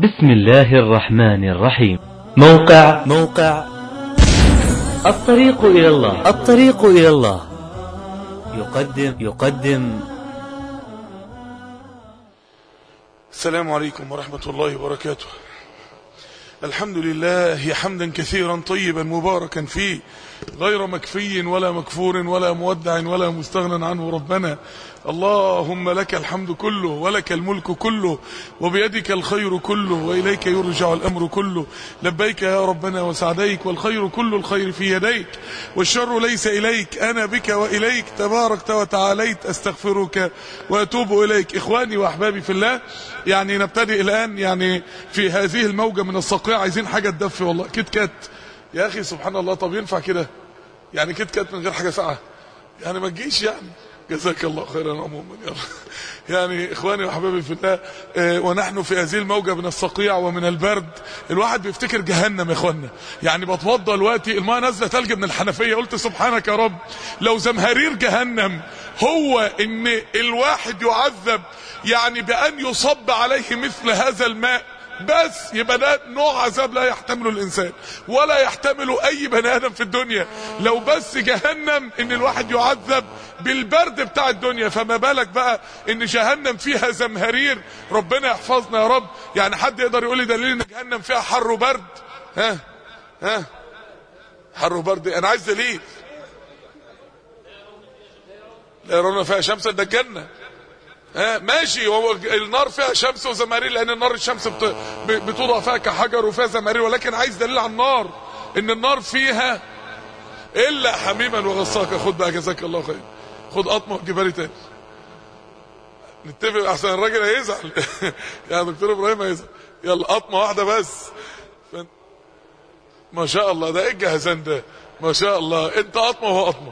بسم الله الرحمن الرحيم موقع موقع الطريق إلى الله الطريق إلى الله يقدم يقدم السلام عليكم ورحمة الله وبركاته الحمد لله حمدا كثيرا طيبا مباركا فيه غير مكفي ولا مكفور ولا مودع ولا مستغنى عنه ربنا اللهم لك الحمد كله ولك الملك كله وبيدك الخير كله وإليك يرجع الأمر كله لبيك يا ربنا وسعديك والخير كل الخير في يديك والشر ليس إليك أنا بك وإليك تباركت وتعاليت أستغفرك وأتوب إليك إخواني وأحبابي في الله يعني نبتدئ الآن يعني في هذه الموجة من الصقيع عايزين حاجة تدفي والله كيت كات يا أخي سبحان الله طب ينفع كده يعني كيت كات من غير حاجة ساعة يعني ما تجيش يعني جزاك الله خيرا عموما يلا يعني اخواني واحبابي في الله اه ونحن في هذه الموجه من الصقيع ومن البرد الواحد بيفتكر جهنم يا اخوانا يعني بتوضى دلوقتي الماء نازله ثلج من الحنفيه قلت سبحانك يا رب لو زمهرير جهنم هو ان الواحد يعذب يعني بان يصب عليه مثل هذا الماء بس يبقى ده نوع عذاب لا يحتمله الانسان ولا يحتمله اي بني ادم في الدنيا لو بس جهنم ان الواحد يعذب بالبرد بتاع الدنيا فما بالك بقى ان جهنم فيها زمهرير ربنا يحفظنا يا رب يعني حد يقدر يقول لي دليل ان جهنم فيها حر وبرد ها ها حر وبرد انا عايز دليل لا يرون فيها شمسا ده الجنه ها ماشي هو النار فيها شمس وزمارير لان النار الشمس بت... بتوضع فيها كحجر وفيها زمارير ولكن عايز دليل على النار ان النار فيها الا حميما وغساقا خد بقى جزاك الله خير خد قطمه وجبالي تاني نتفق احسن الراجل هيزعل يا دكتور ابراهيم هيزعل يلا قطمه واحده بس ف... ما شاء الله ده ايه الجهزان ده ما شاء الله انت قطمه وهو قطمه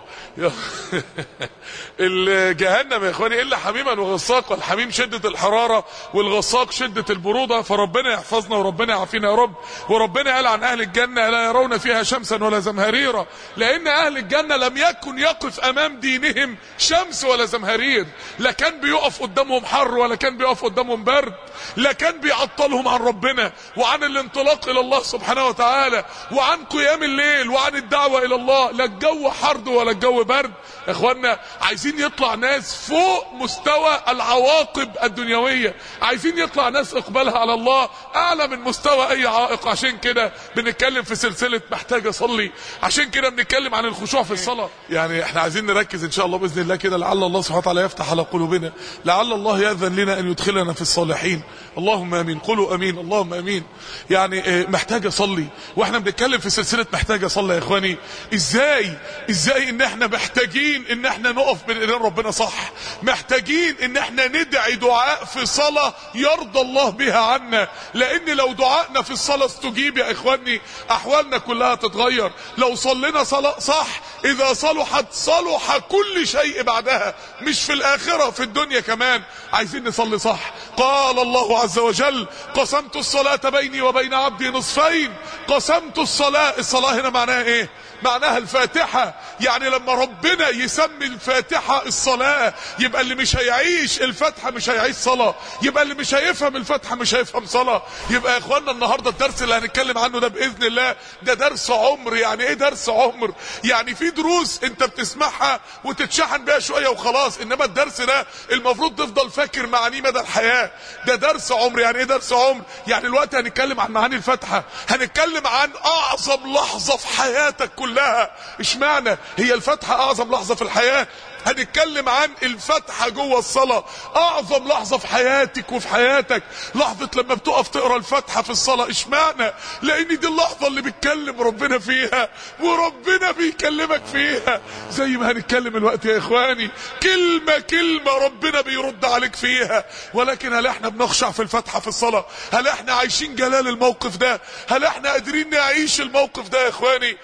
الجهنم يا اخواني الا حميما وغساق والحميم شده الحراره والغساق شده البروده فربنا يحفظنا وربنا يعافينا يا رب وربنا قال عن اهل الجنه لا يرون فيها شمسا ولا زمهريرا لان اهل الجنه لم يكن يقف امام دينهم شمس ولا زمهرير لا كان بيقف قدامهم حر ولا كان بيقف قدامهم برد لا كان بيعطلهم عن ربنا وعن الانطلاق الى الله سبحانه وتعالى وعن قيام الليل وعن الدعوه الى الله لا الجو حر ولا الجو برد يا اخوانا عايزين يطلع ناس فوق مستوى العواقب الدنيويه عايزين يطلع ناس اقبالها على الله اعلى من مستوى اي عائق عشان كده بنتكلم في سلسله محتاج اصلي عشان كده بنتكلم عن الخشوع في الصلاه يعني احنا عايزين نركز ان شاء الله باذن الله كده لعل الله سبحانه وتعالى يفتح على قلوبنا لعل الله ياذن لنا ان يدخلنا في الصالحين اللهم امين قولوا امين اللهم امين يعني محتاج اصلي واحنا بنتكلم في سلسله محتاج اصلي يا اخواني ازاي ازاي ان احنا محتاجين ان احنا نقف بين ايدين ربنا صح محتاجين ان احنا ندعي دعاء في صلاه يرضى الله بها عنا لان لو دعائنا في الصلاه استجيب يا اخواني احوالنا كلها تتغير لو صلينا صلاه صح اذا صلحت صلح كل شيء بعدها مش في الاخره في الدنيا كمان عايزين نصلي صح قال الله عز وجل قسمت الصلاه بيني وبين عبدي نصفين قسمت الصلاه الصلاه هنا معناها ايه معناها الفاتحة يعني لما ربنا يسمي الفاتحة الصلاة يبقى اللي مش هيعيش الفاتحة مش هيعيش صلاة يبقى اللي مش هيفهم الفاتحة مش هيفهم صلاة يبقى يا اخوانا النهاردة الدرس اللي هنتكلم عنه ده بإذن الله ده درس عمر يعني ايه درس عمر يعني في دروس انت بتسمعها وتتشحن بيها شوية وخلاص انما الدرس ده المفروض تفضل فاكر معانيه مدى الحياة ده درس عمر يعني ايه درس عمر يعني الوقت هنتكلم عن معاني الفاتحة هنتكلم عن اعظم لحظة في حياتك كلها كلها اشمعنى هي الفتحة اعظم لحظة في الحياة هنتكلم عن الفتحة جوه الصلاة اعظم لحظة في حياتك وفي حياتك لحظة لما بتقف تقرا الفتحة في الصلاة اشمعنى لان دي اللحظة اللي بيتكلم ربنا فيها وربنا بيكلمك فيها زي ما هنتكلم الوقت يا اخواني كلمة كلمة ربنا بيرد عليك فيها ولكن هل احنا بنخشع في الفتحة في الصلاة هل احنا عايشين جلال الموقف ده هل احنا قادرين نعيش الموقف ده يا اخواني هنقف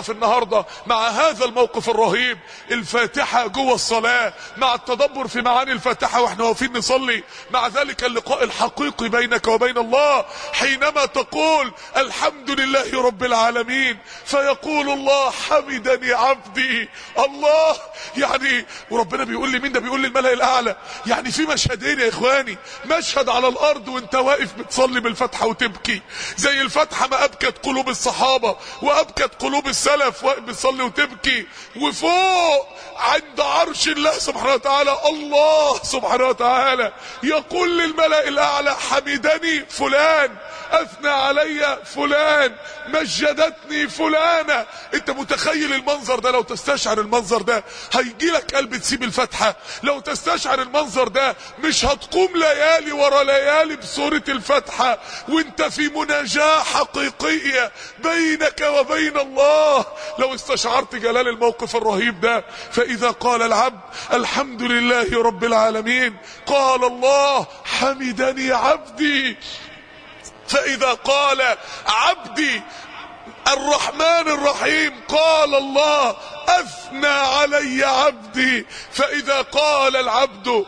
نقف النهاردة مع هذا الموقف الرهيب الفاتحة جوه الصلاة مع التدبر في معاني الفاتحة واحنا واقفين نصلي مع ذلك اللقاء الحقيقي بينك وبين الله حينما تقول الحمد لله رب العالمين فيقول الله حمدني عبدي الله يعني وربنا بيقول لي مين ده بيقول لي الملأ الاعلى يعني في مشهدين يا اخواني مشهد على الارض وانت واقف بتصلي بالفتحة وتبكي زي الفتحة ما ابكت قلوب الصحابة وابكت قلوب السلف واقف بتصلي وتبكي وفوق عند عرش الله سبحانه وتعالى الله سبحانه وتعالى يقول للملأ الاعلى حمدني فلان اثنى علي فلان مجدتني فلانة انت متخيل المنظر ده لو تستشعر المنظر ده هيجي لك قلب تسيب الفتحة لو تستشعر المنظر ده مش هتقوم ليالي ورا ليالي بسورة الفتحة وانت في مناجاة حقيقية بينك وبين الله لو استشعرت جلال الموقف الرهيب ده فاذا قال العبد الحمد لله رب العالمين قال الله حمدني عبدي فاذا قال عبدي الرحمن الرحيم قال الله اثنى علي عبدي فاذا قال العبد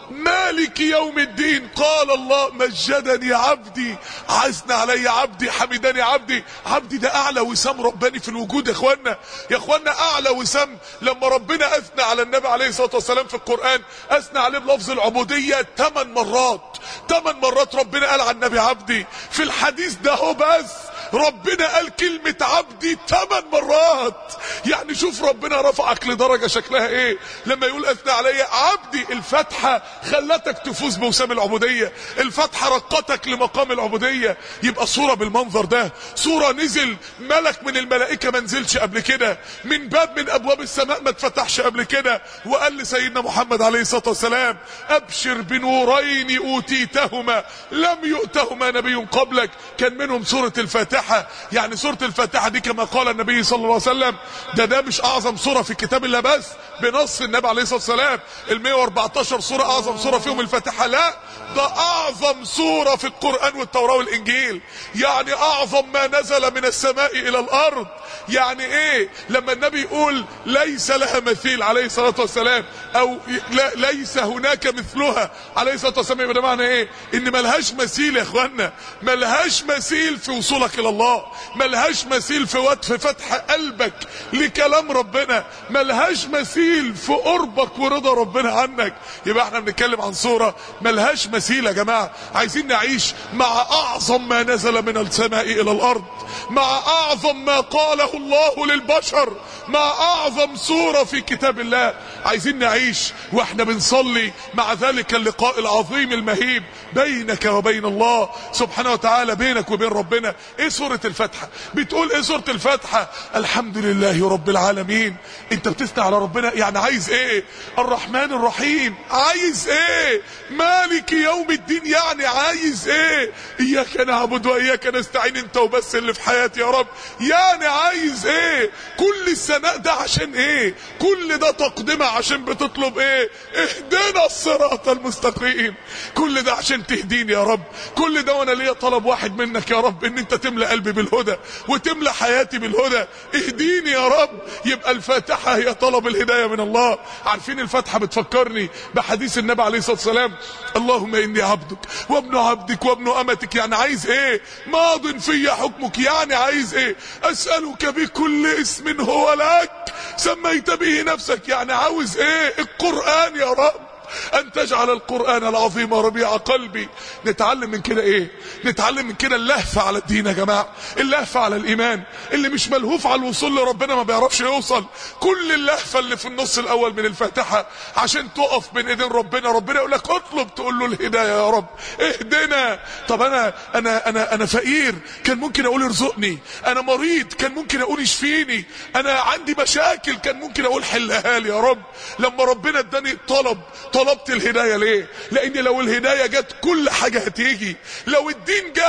مالك يوم الدين قال الله مجدني عبدي عزنا علي عبدي حمدني عبدي عبدي ده اعلى وسام رباني في الوجود يا اخوانا يا اخوانا اعلى وسام لما ربنا اثنى على النبي عليه الصلاه والسلام في القران اثنى عليه بلفظ العبوديه ثمان مرات ثمان مرات ربنا قال عن النبي عبدي في الحديث ده هو بس ربنا قال كلمة عبدي ثمان مرات يعني شوف ربنا رفعك لدرجة شكلها ايه لما يقول اثنى علي عبدي الفتحة خلتك تفوز بوسام العبودية الفتحة رقتك لمقام العبودية يبقى صورة بالمنظر ده صورة نزل ملك من الملائكة ما نزلش قبل كده من باب من ابواب السماء ما اتفتحش قبل كده وقال لسيدنا محمد عليه الصلاة والسلام ابشر بنورين اوتيتهما لم يؤتهما نبي قبلك كان منهم سورة الفاتحة يعني سورة الفاتحة دي كما قال النبي صلى الله عليه وسلم ده ده مش اعظم سورة في كتاب الله بس بنص النبي عليه الصلاة والسلام ال 114 سورة اعظم سورة فيهم الفاتحة لا ده اعظم سورة في القرآن والتوراة والانجيل يعني اعظم ما نزل من السماء الى الارض يعني ايه لما النبي يقول ليس لها مثيل عليه الصلاة والسلام او لا ليس هناك مثلها عليه الصلاة والسلام يبقى ده معنى ايه ان ملهاش مثيل يا اخوانا ملهاش مثيل في وصولك الى الله ملهاش مثيل في وقت في فتح قلبك لكلام ربنا ملهاش مثيل في قربك ورضا ربنا عنك يبقى احنا بنتكلم عن صورة ملهاش مثيل يا جماعة عايزين نعيش مع اعظم ما نزل من السماء الى الارض مع اعظم ما قاله الله للبشر مع اعظم سورة في كتاب الله عايزين نعيش واحنا بنصلي مع ذلك اللقاء العظيم المهيب بينك وبين الله سبحانه وتعالى بينك وبين ربنا ايه سورة الفاتحة بتقول ايه سورة الفاتحة الحمد لله رب العالمين انت بتثنى على ربنا يعني عايز ايه الرحمن الرحيم عايز ايه مالك يوم الدين يعني عايز ايه اياك نعبد واياك نستعين انت وبس اللي في حياتي يا رب يعني عايز ايه كل الثناء ده عشان ايه كل ده تقدمة عشان بتطلب ايه اهدنا الصراط المستقيم كل ده عشان تهديني يا رب كل ده وانا ليا طلب واحد منك يا رب ان انت تملى قلبي بالهدى وتملى حياتي بالهدى اهديني يا رب يبقى الفاتحة هي طلب الهداية من الله عارفين الفاتحة بتفكرني بحديث النبي عليه الصلاة والسلام اللهم اني عبدك وابن عبدك وابن امتك يعني عايز ايه ماض في حكمك يعني عايز ايه اسألك بكل اسم هو لك سميت به نفسك يعني عاوز ايه القرآن يا رب ان تجعل القرآن العظيم ربيع قلبي نتعلم من كده ايه نتعلم من كده اللهفة على الدين يا جماعة اللهفة على الايمان اللي مش ملهوف على الوصول لربنا ما بيعرفش يوصل كل اللهفة اللي في النص الاول من الفاتحة عشان تقف بين ايدين ربنا ربنا يقول لك اطلب تقول له الهداية يا رب اهدنا طب انا انا انا انا فقير كان ممكن اقول ارزقني انا مريض كان ممكن اقول اشفيني انا عندي مشاكل كان ممكن اقول حلها لي يا رب لما ربنا اداني طلب طلبت الهداية ليه لان لو الهداية جت كل حاجة هتيجي لو الدين جه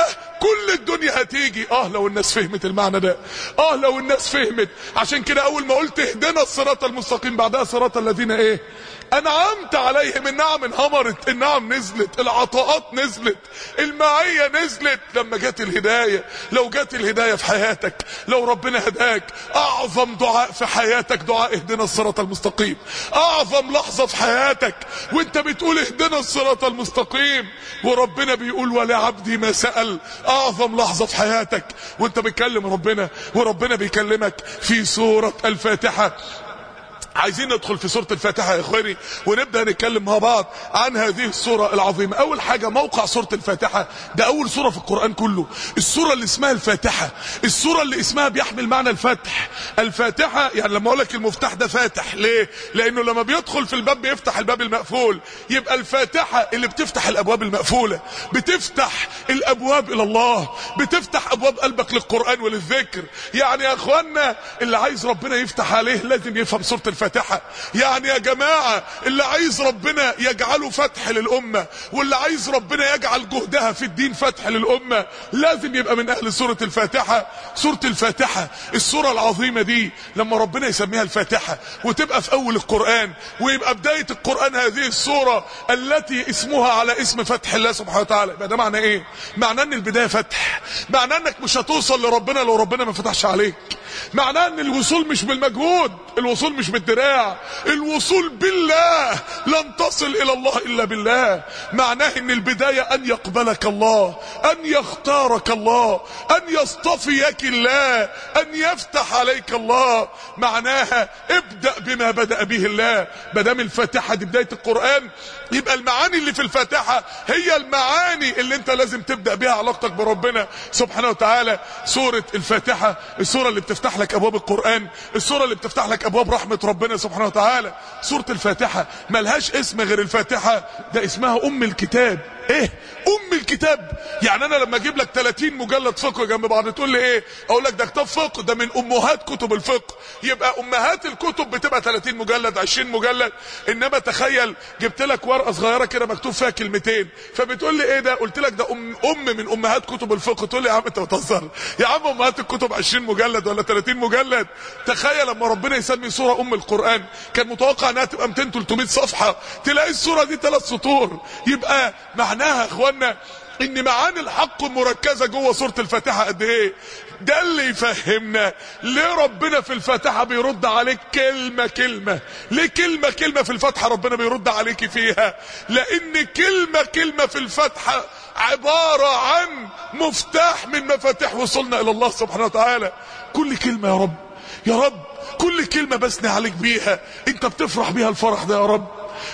كل الدنيا هتيجي اه لو الناس فهمت المعنى ده اه لو الناس فهمت عشان كده اول ما قلت اهدنا الصراط المستقيم بعدها صراط الذين ايه انعمت عليهم النعم انهمرت النعم نزلت العطاءات نزلت المعية نزلت لما جت الهداية لو جت الهداية في حياتك لو ربنا هداك اعظم دعاء في حياتك دعاء اهدنا الصراط المستقيم اعظم لحظة في حياتك وانت بتقول اهدنا الصراط المستقيم وربنا بيقول ولعبدي ما سأل اعظم لحظة في حياتك وانت بتكلم ربنا وربنا بيكلمك في سورة الفاتحة عايزين ندخل في سورة الفاتحة يا اخواني ونبدأ نتكلم مع بعض عن هذه السورة العظيمة اول حاجة موقع سورة الفاتحة ده اول سورة في القرآن كله السورة اللي اسمها الفاتحة السورة اللي اسمها بيحمل معنى الفتح الفاتحة يعني لما اقول لك المفتاح ده فاتح ليه لانه لما بيدخل في الباب بيفتح الباب المقفول يبقى الفاتحة اللي بتفتح الابواب المقفولة بتفتح الابواب الى الله بتفتح ابواب قلبك للقرآن وللذكر يعني يا اخوانا اللي عايز ربنا يفتح عليه لازم يفهم سورة الفاتحة الفاتحة يعني يا جماعة اللي عايز ربنا يجعله فتح للأمة واللي عايز ربنا يجعل جهدها في الدين فتح للأمة لازم يبقى من أهل سورة الفاتحة سورة الفاتحة السورة العظيمة دي لما ربنا يسميها الفاتحة وتبقى في أول القرآن ويبقى بداية القرآن هذه السورة التي اسمها على اسم فتح الله سبحانه وتعالى يبقى ده معنى ايه معناه ان البداية فتح معناه انك مش هتوصل لربنا لو ربنا ما فتحش عليك معناه ان الوصول مش بالمجهود الوصول مش بالدراع الوصول بالله لن تصل الى الله الا بالله معناه ان البداية ان يقبلك الله ان يختارك الله ان يصطفيك الله ان يفتح عليك الله معناها ابدأ بما بدأ به الله مدام الفاتحة دي بداية القرآن يبقى المعاني اللي في الفاتحة هي المعاني اللي انت لازم تبدأ بها علاقتك بربنا سبحانه وتعالى سورة الفاتحة السورة اللي بتفتح لك ابواب القرآن السورة اللي بتفتح لك ابواب رحمة ربنا سبحانه وتعالى سورة الفاتحة ملهاش اسم غير الفاتحة ده اسمها ام الكتاب ايه ام الكتاب يعني انا لما اجيب لك 30 مجلد فقه جنب بعض تقول لي ايه اقول لك ده كتاب فقه ده من امهات كتب الفقه يبقى امهات الكتب بتبقى 30 مجلد 20 مجلد انما تخيل جبت لك ورقه صغيره كده مكتوب فيها كلمتين فبتقول لي ايه ده قلت لك ده ام ام من امهات كتب الفقه تقول لي يا عم انت بتهزر يا عم امهات الكتب 20 مجلد ولا 30 مجلد تخيل لما ربنا يسمي سوره ام القران كان متوقع انها تبقى 200 300 صفحه تلاقي السوره دي ثلاث سطور يبقى معناها يا اخوانا ان معاني الحق مركزة جوه سورة الفاتحة قد ايه ده اللي يفهمنا ليه ربنا في الفاتحة بيرد عليك كلمة كلمة ليه كلمة كلمة في الفاتحة ربنا بيرد عليك فيها لان كلمة كلمة في الفاتحة عبارة عن مفتاح من مفاتيح وصلنا الى الله سبحانه وتعالى كل كلمة يا رب يا رب كل كلمة بثني عليك بيها انت بتفرح بيها الفرح ده يا رب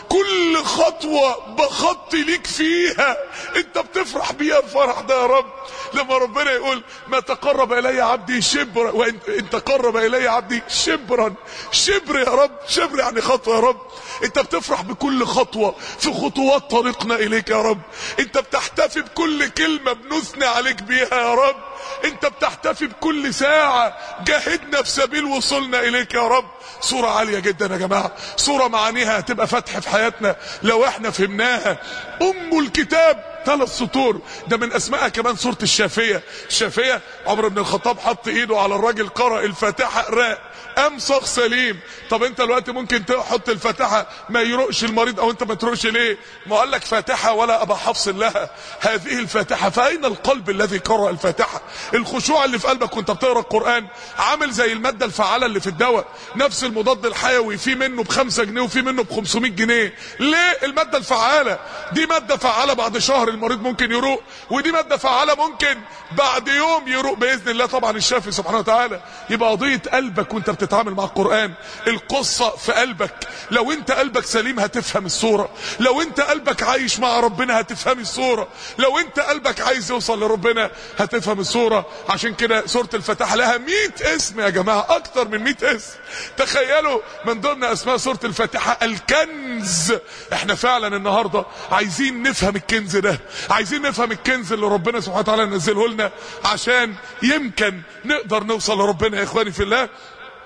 كل خطوة بخط ليك فيها انت بتفرح بيها الفرح ده يا رب لما ربنا يقول ما تقرب الي عبدي شبرا وان تقرب الي عبدي شبرا شبر يا رب شبر يعني خطوة يا رب انت بتفرح بكل خطوة في خطوات طريقنا اليك يا رب انت بتحتفي بكل كلمة بنثني عليك بيها يا رب انت بتحتفي بكل ساعة جاهدنا في سبيل وصولنا اليك يا رب صورة عالية جدا يا جماعة صورة معانيها هتبقى فتح في حياتنا لو احنا فهمناها ام الكتاب ثلاث سطور ده من اسمائها كمان سورة الشافية الشافية عمر بن الخطاب حط ايده على الراجل قرأ الفاتحة راء قام صاغ سليم طب انت دلوقتي ممكن تحط الفاتحة ما يرقش المريض او انت ما ترقش ليه ما قال لك فاتحة ولا ابا حفص لها هذه الفاتحة فاين القلب الذي قرأ الفاتحة الخشوع اللي في قلبك وانت بتقرأ القرآن عامل زي المادة الفعالة اللي في الدواء نفس المضاد الحيوي في منه بخمسة جنيه وفي منه بخمسمائة جنيه ليه المادة الفعالة دي مادة فعالة بعد شهر المريض ممكن يروق ودي مادة فعالة ممكن بعد يوم يروق بإذن الله طبعا الشافي سبحانه وتعالى يبقى قضية قلبك وانت بتتعامل مع القرآن القصة في قلبك لو انت قلبك سليم هتفهم الصورة لو انت قلبك عايش مع ربنا هتفهم الصورة لو انت قلبك عايز يوصل لربنا هتفهم الصورة عشان كده سورة الفتح لها مئة اسم يا جماعة اكتر من مئة اسم تخيلوا من ضمن اسماء سورة الفاتحة الكنز احنا فعلا النهاردة عايزين نفهم الكنز ده عايزين نفهم الكنز اللي ربنا سبحانه وتعالى نزله لنا عشان يمكن نقدر نوصل لربنا يا اخواني في الله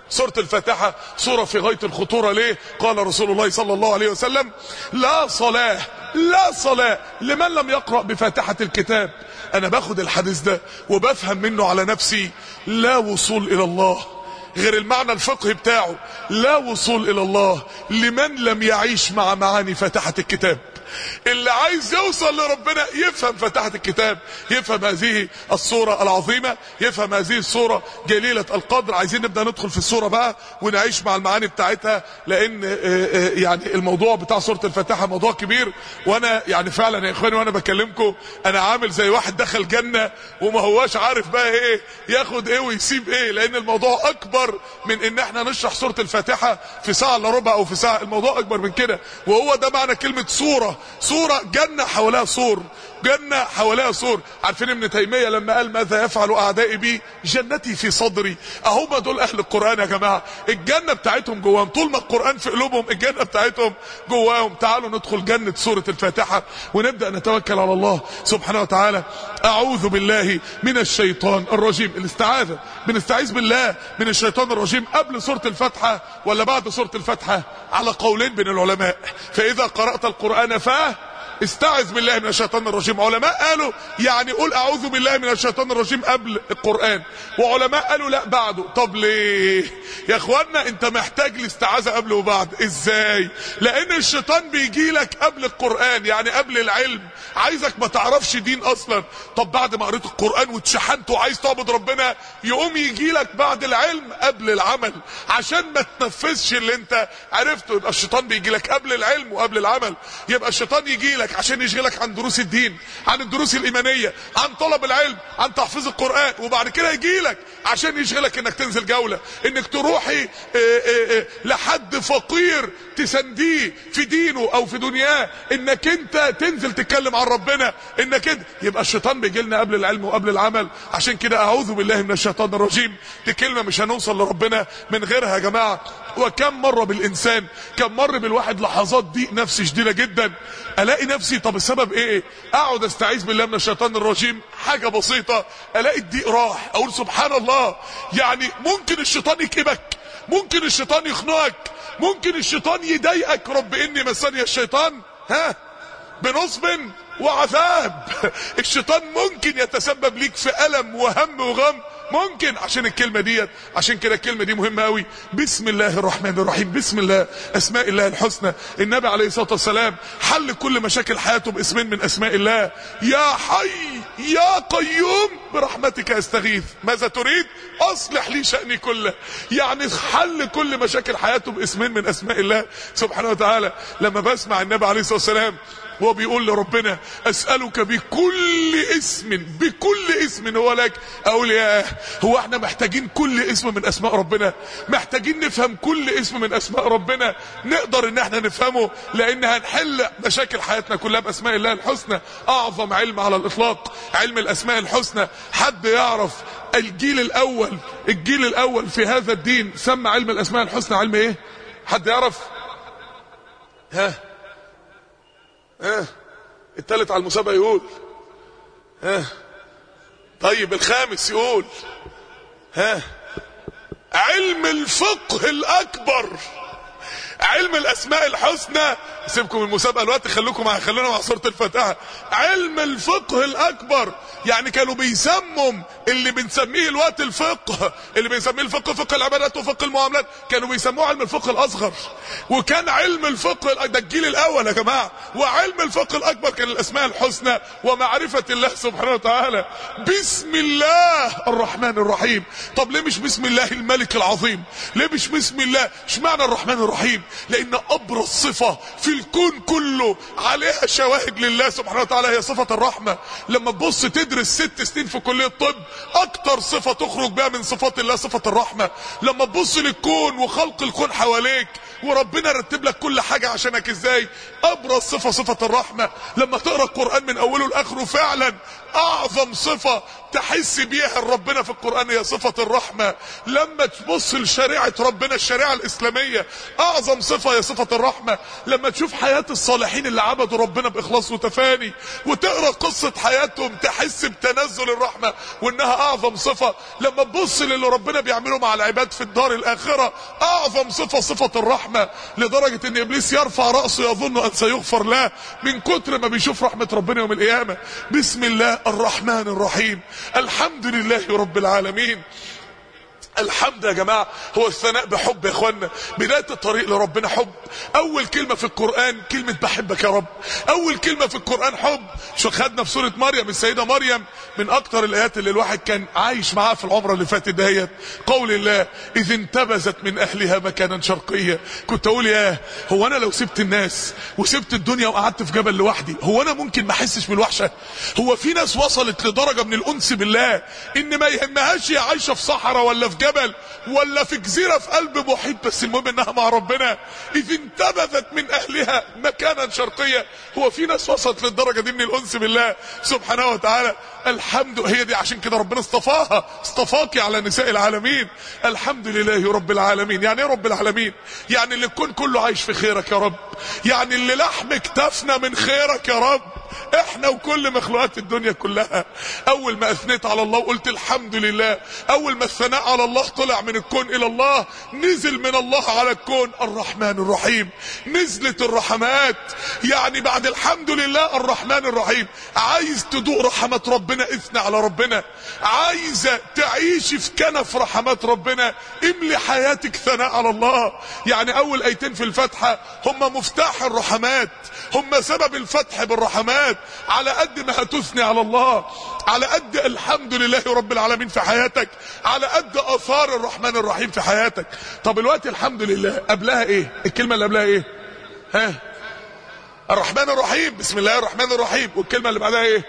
سورة الفاتحة سورة في غاية الخطورة ليه قال رسول الله صلى الله عليه وسلم لا صلاة لا صلاة لمن لم يقرأ بفاتحة الكتاب انا باخد الحديث ده وبفهم منه على نفسي لا وصول الى الله غير المعنى الفقهي بتاعه لا وصول الى الله لمن لم يعيش مع معاني فاتحة الكتاب اللي عايز يوصل لربنا يفهم فتحة الكتاب يفهم هذه الصورة العظيمة يفهم هذه الصورة جليلة القدر عايزين نبدأ ندخل في الصورة بقى ونعيش مع المعاني بتاعتها لان يعني الموضوع بتاع سورة الفاتحة موضوع كبير وانا يعني فعلا يا اخواني وانا بكلمكم انا عامل زي واحد دخل جنة وما هواش عارف بقى ايه ياخد ايه ويسيب ايه لان الموضوع اكبر من ان احنا نشرح سورة الفاتحة في ساعة الا ربع او في ساعة الموضوع اكبر من كده وهو ده معنى كلمة صورة صورة جنة حواليها سور جنة حواليها سور عارفين ابن تيمية لما قال ماذا يفعل اعدائي بي جنتي في صدري اهم دول اهل القرآن يا جماعة الجنة بتاعتهم جواهم طول ما القرآن في قلوبهم الجنة بتاعتهم جواهم تعالوا ندخل جنة سورة الفاتحة ونبدأ نتوكل على الله سبحانه وتعالى اعوذ بالله من الشيطان الرجيم الاستعاذة بنستعيذ بالله من الشيطان الرجيم قبل سورة الفاتحة ولا بعد سورة الفاتحة على قولين بين العلماء فاذا قرأت القرآن فاه استعذ بالله من الشيطان الرجيم علماء قالوا يعني قول اعوذ بالله من الشيطان الرجيم قبل القرآن وعلماء قالوا لا بعده طب ليه يا اخوانا انت محتاج الاستعاذة قبل وبعد ازاي لان الشيطان بيجي لك قبل القرآن يعني قبل العلم عايزك ما تعرفش دين اصلا طب بعد ما قريت القرآن واتشحنت وعايز تعبد ربنا يقوم يجي لك بعد العلم قبل العمل عشان ما تنفذش اللي انت عرفته يبقى الشيطان بيجي لك قبل العلم وقبل العمل يبقى الشيطان يجي لك عشان يشغلك عن دروس الدين عن الدروس الايمانيه عن طلب العلم عن تحفيظ القران وبعد كده يجي لك عشان يشغلك انك تنزل جوله انك تروحي اه اه اه لحد فقير تسنديه في دينه او في دنياه انك انت تنزل تتكلم عن ربنا انك كده يبقى الشيطان بيجي لنا قبل العلم وقبل العمل عشان كده اعوذ بالله من الشيطان الرجيم دي كلمه مش هنوصل لربنا من غيرها يا جماعه وكم مره بالانسان كم مر بالواحد لحظات ضيق نفسي شديده جدا الاقي نفسي طب السبب ايه اقعد استعيذ بالله من الشيطان الرجيم حاجه بسيطه الاقي الضيق راح اقول سبحان الله يعني ممكن الشيطان يكبك ممكن الشيطان يخنقك ممكن الشيطان يضايقك رب اني مسني الشيطان ها بنصب وعذاب الشيطان ممكن يتسبب ليك في ألم وهم وغم ممكن عشان الكلمة ديت عشان كده الكلمة دي مهمة قوي بسم الله الرحمن الرحيم بسم الله اسماء الله الحسنى النبي عليه الصلاة والسلام حل كل مشاكل حياته باسمين من اسماء الله يا حي يا قيوم برحمتك استغيث ماذا تريد اصلح لي شأني كله يعني حل كل مشاكل حياته باسمين من اسماء الله سبحانه وتعالى لما بسمع النبي عليه الصلاة والسلام وهو بيقول لربنا اسألك بكل اسم بكل اسم هو لك اقول يا هو احنا محتاجين كل اسم من اسماء ربنا محتاجين نفهم كل اسم من اسماء ربنا نقدر ان احنا نفهمه لان هنحل مشاكل حياتنا كلها باسماء الله الحسنى اعظم علم على الاطلاق علم الاسماء الحسنى حد يعرف الجيل الاول الجيل الاول في هذا الدين سمى علم الاسماء الحسنى علم ايه حد يعرف ها ها التالت على المسابقة يقول ها طيب الخامس يقول ها علم الفقه الأكبر علم الأسماء الحسنى سيبكم المسابقة الوقت خلوكم مع خلونا مع سورة الفاتحة علم الفقه الأكبر يعني كانوا بيسموا اللي بنسميه الوقت الفقه اللي بنسميه الفقه فقه العبادات وفقه المعاملات كانوا بيسموه علم الفقه الأصغر وكان علم الفقه ده الجيل الأول يا جماعة وعلم الفقه الأكبر كان الأسماء الحسنى ومعرفة الله سبحانه وتعالى بسم الله الرحمن الرحيم طب ليه مش بسم الله الملك العظيم ليه مش بسم الله اشمعنى الرحمن الرحيم لأن أبرز صفة في الكون كله عليها شواهد لله سبحانه وتعالى هي صفة الرحمة لما تبص تدرس ست سنين في كلية الطب اكتر صفة تخرج بها من صفات الله صفة الرحمة لما تبص للكون وخلق الكون حواليك وربنا رتب لك كل حاجة عشانك ازاي ابرز صفة صفة الرحمة لما تقرأ القرآن من اوله لاخره فعلا اعظم صفة تحس بيها ربنا في القرآن هي صفة الرحمة لما تبص لشريعة ربنا الشريعة الاسلامية اعظم اعظم صفة هي صفة الرحمة لما تشوف حياة الصالحين اللي عبدوا ربنا باخلاص وتفاني وتقرا قصة حياتهم تحس بتنزل الرحمة وانها اعظم صفة لما تبص للي ربنا بيعمله مع العباد في الدار الاخرة اعظم صفة صفة الرحمة لدرجة ان ابليس يرفع رأسه يظن ان سيغفر له من كتر ما بيشوف رحمة ربنا يوم القيامة بسم الله الرحمن الرحيم الحمد لله رب العالمين الحمد يا جماعة هو الثناء بحب يا اخوانا بداية الطريق لربنا حب اول كلمة في القرآن كلمة بحبك يا رب اول كلمة في القرآن حب شو خدنا في سورة مريم السيدة مريم من اكتر الايات اللي الواحد كان عايش معاها في العمرة اللي فاتت دهيت قول الله اذ انتبذت من اهلها مكانا شرقيا كنت اقول ياه هو انا لو سبت الناس وسبت الدنيا وقعدت في جبل لوحدي هو انا ممكن ما احسش بالوحشة هو في ناس وصلت لدرجة من الانس بالله ان ما يهمهاش هي عايشة في صحراء ولا في جبل ولا في جزيرة في قلب محيط بس المهم انها مع ربنا اذ انتبذت من اهلها مكانا شرقيا هو في ناس وصلت للدرجة دي من الانس بالله سبحانه وتعالى الحمد هي دي عشان كده ربنا اصطفاها اصطفاكي على نساء العالمين الحمد لله رب العالمين يعني ايه رب العالمين يعني اللي الكون كله عايش في خيرك يا رب يعني اللي لحم كتفنا من خيرك يا رب احنا وكل مخلوقات الدنيا كلها اول ما اثنيت على الله وقلت الحمد لله اول ما الثناء على الله طلع من الكون الى الله نزل من الله على الكون الرحمن الرحيم نزلت الرحمات يعني بعد الحمد لله الرحمن الرحيم عايز تدوق رحمات ربنا اثنى على ربنا عايزة تعيشي في كنف رحمات ربنا املي حياتك ثناء على الله يعني اول ايتين في الفاتحة هم مفتاح الرحمات هم سبب الفتح بالرحمات على قد ما هتثني على الله على قد الحمد لله رب العالمين في حياتك على قد اثار الرحمن الرحيم في حياتك طب الوقت الحمد لله قبلها ايه الكلمة اللي قبلها ايه ها الرحمن الرحيم بسم الله الرحمن الرحيم والكلمة اللي بعدها ايه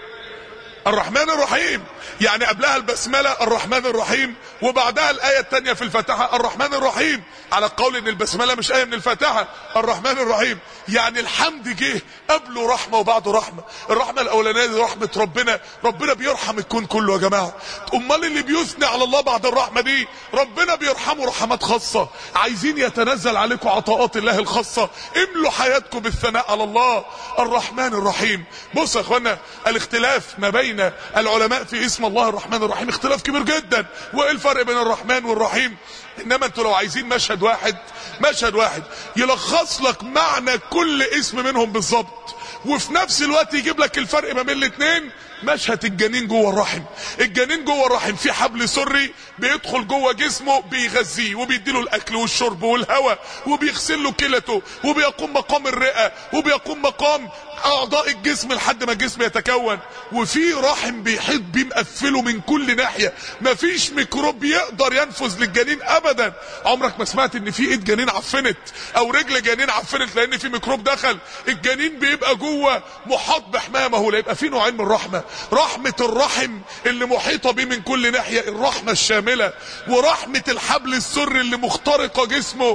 الرحمن الرحيم يعني قبلها البسملة الرحمن الرحيم وبعدها الآية الثانية في الفاتحة الرحمن الرحيم على القول ان البسملة مش آية من الفاتحة الرحمن الرحيم يعني الحمد جه قبله رحمة وبعده رحمة الرحمة الأولانية دي رحمة ربنا ربنا بيرحم الكون كله يا جماعة امال اللي بيثني على الله بعد الرحمة دي ربنا بيرحمه رحمات خاصة عايزين يتنزل عليكم عطاءات الله الخاصة املوا حياتكم بالثناء على الله الرحمن الرحيم بص يا اخوانا الاختلاف ما بين العلماء في اسم الله الرحمن الرحيم اختلاف كبير جدا وايه الفرق بين الرحمن والرحيم انما انتوا لو عايزين مشهد واحد مشهد واحد يلخص لك معنى كل اسم منهم بالظبط وفي نفس الوقت يجيب لك الفرق ما بين الاثنين مشهد الجنين جوه الرحم الجنين جوه الرحم في حبل سري بيدخل جوه جسمه بيغذيه وبيديله الاكل والشرب والهواء وبيغسل له كلته وبيقوم مقام الرئه وبيقوم مقام اعضاء الجسم لحد ما الجسم يتكون وفي رحم بيحيط بيه مقفله من كل ناحيه مفيش ميكروب يقدر ينفذ للجنين ابدا عمرك ما سمعت ان في ايد جنين عفنت او رجل جنين عفنت لان في ميكروب دخل الجنين بيبقى جوه محاط بحمايه ما هو لا يبقى في نوعين من الرحمه رحمه الرحم اللي محيطه بيه من كل ناحيه الرحمه الشامله ورحمه الحبل السري اللي مخترقه جسمه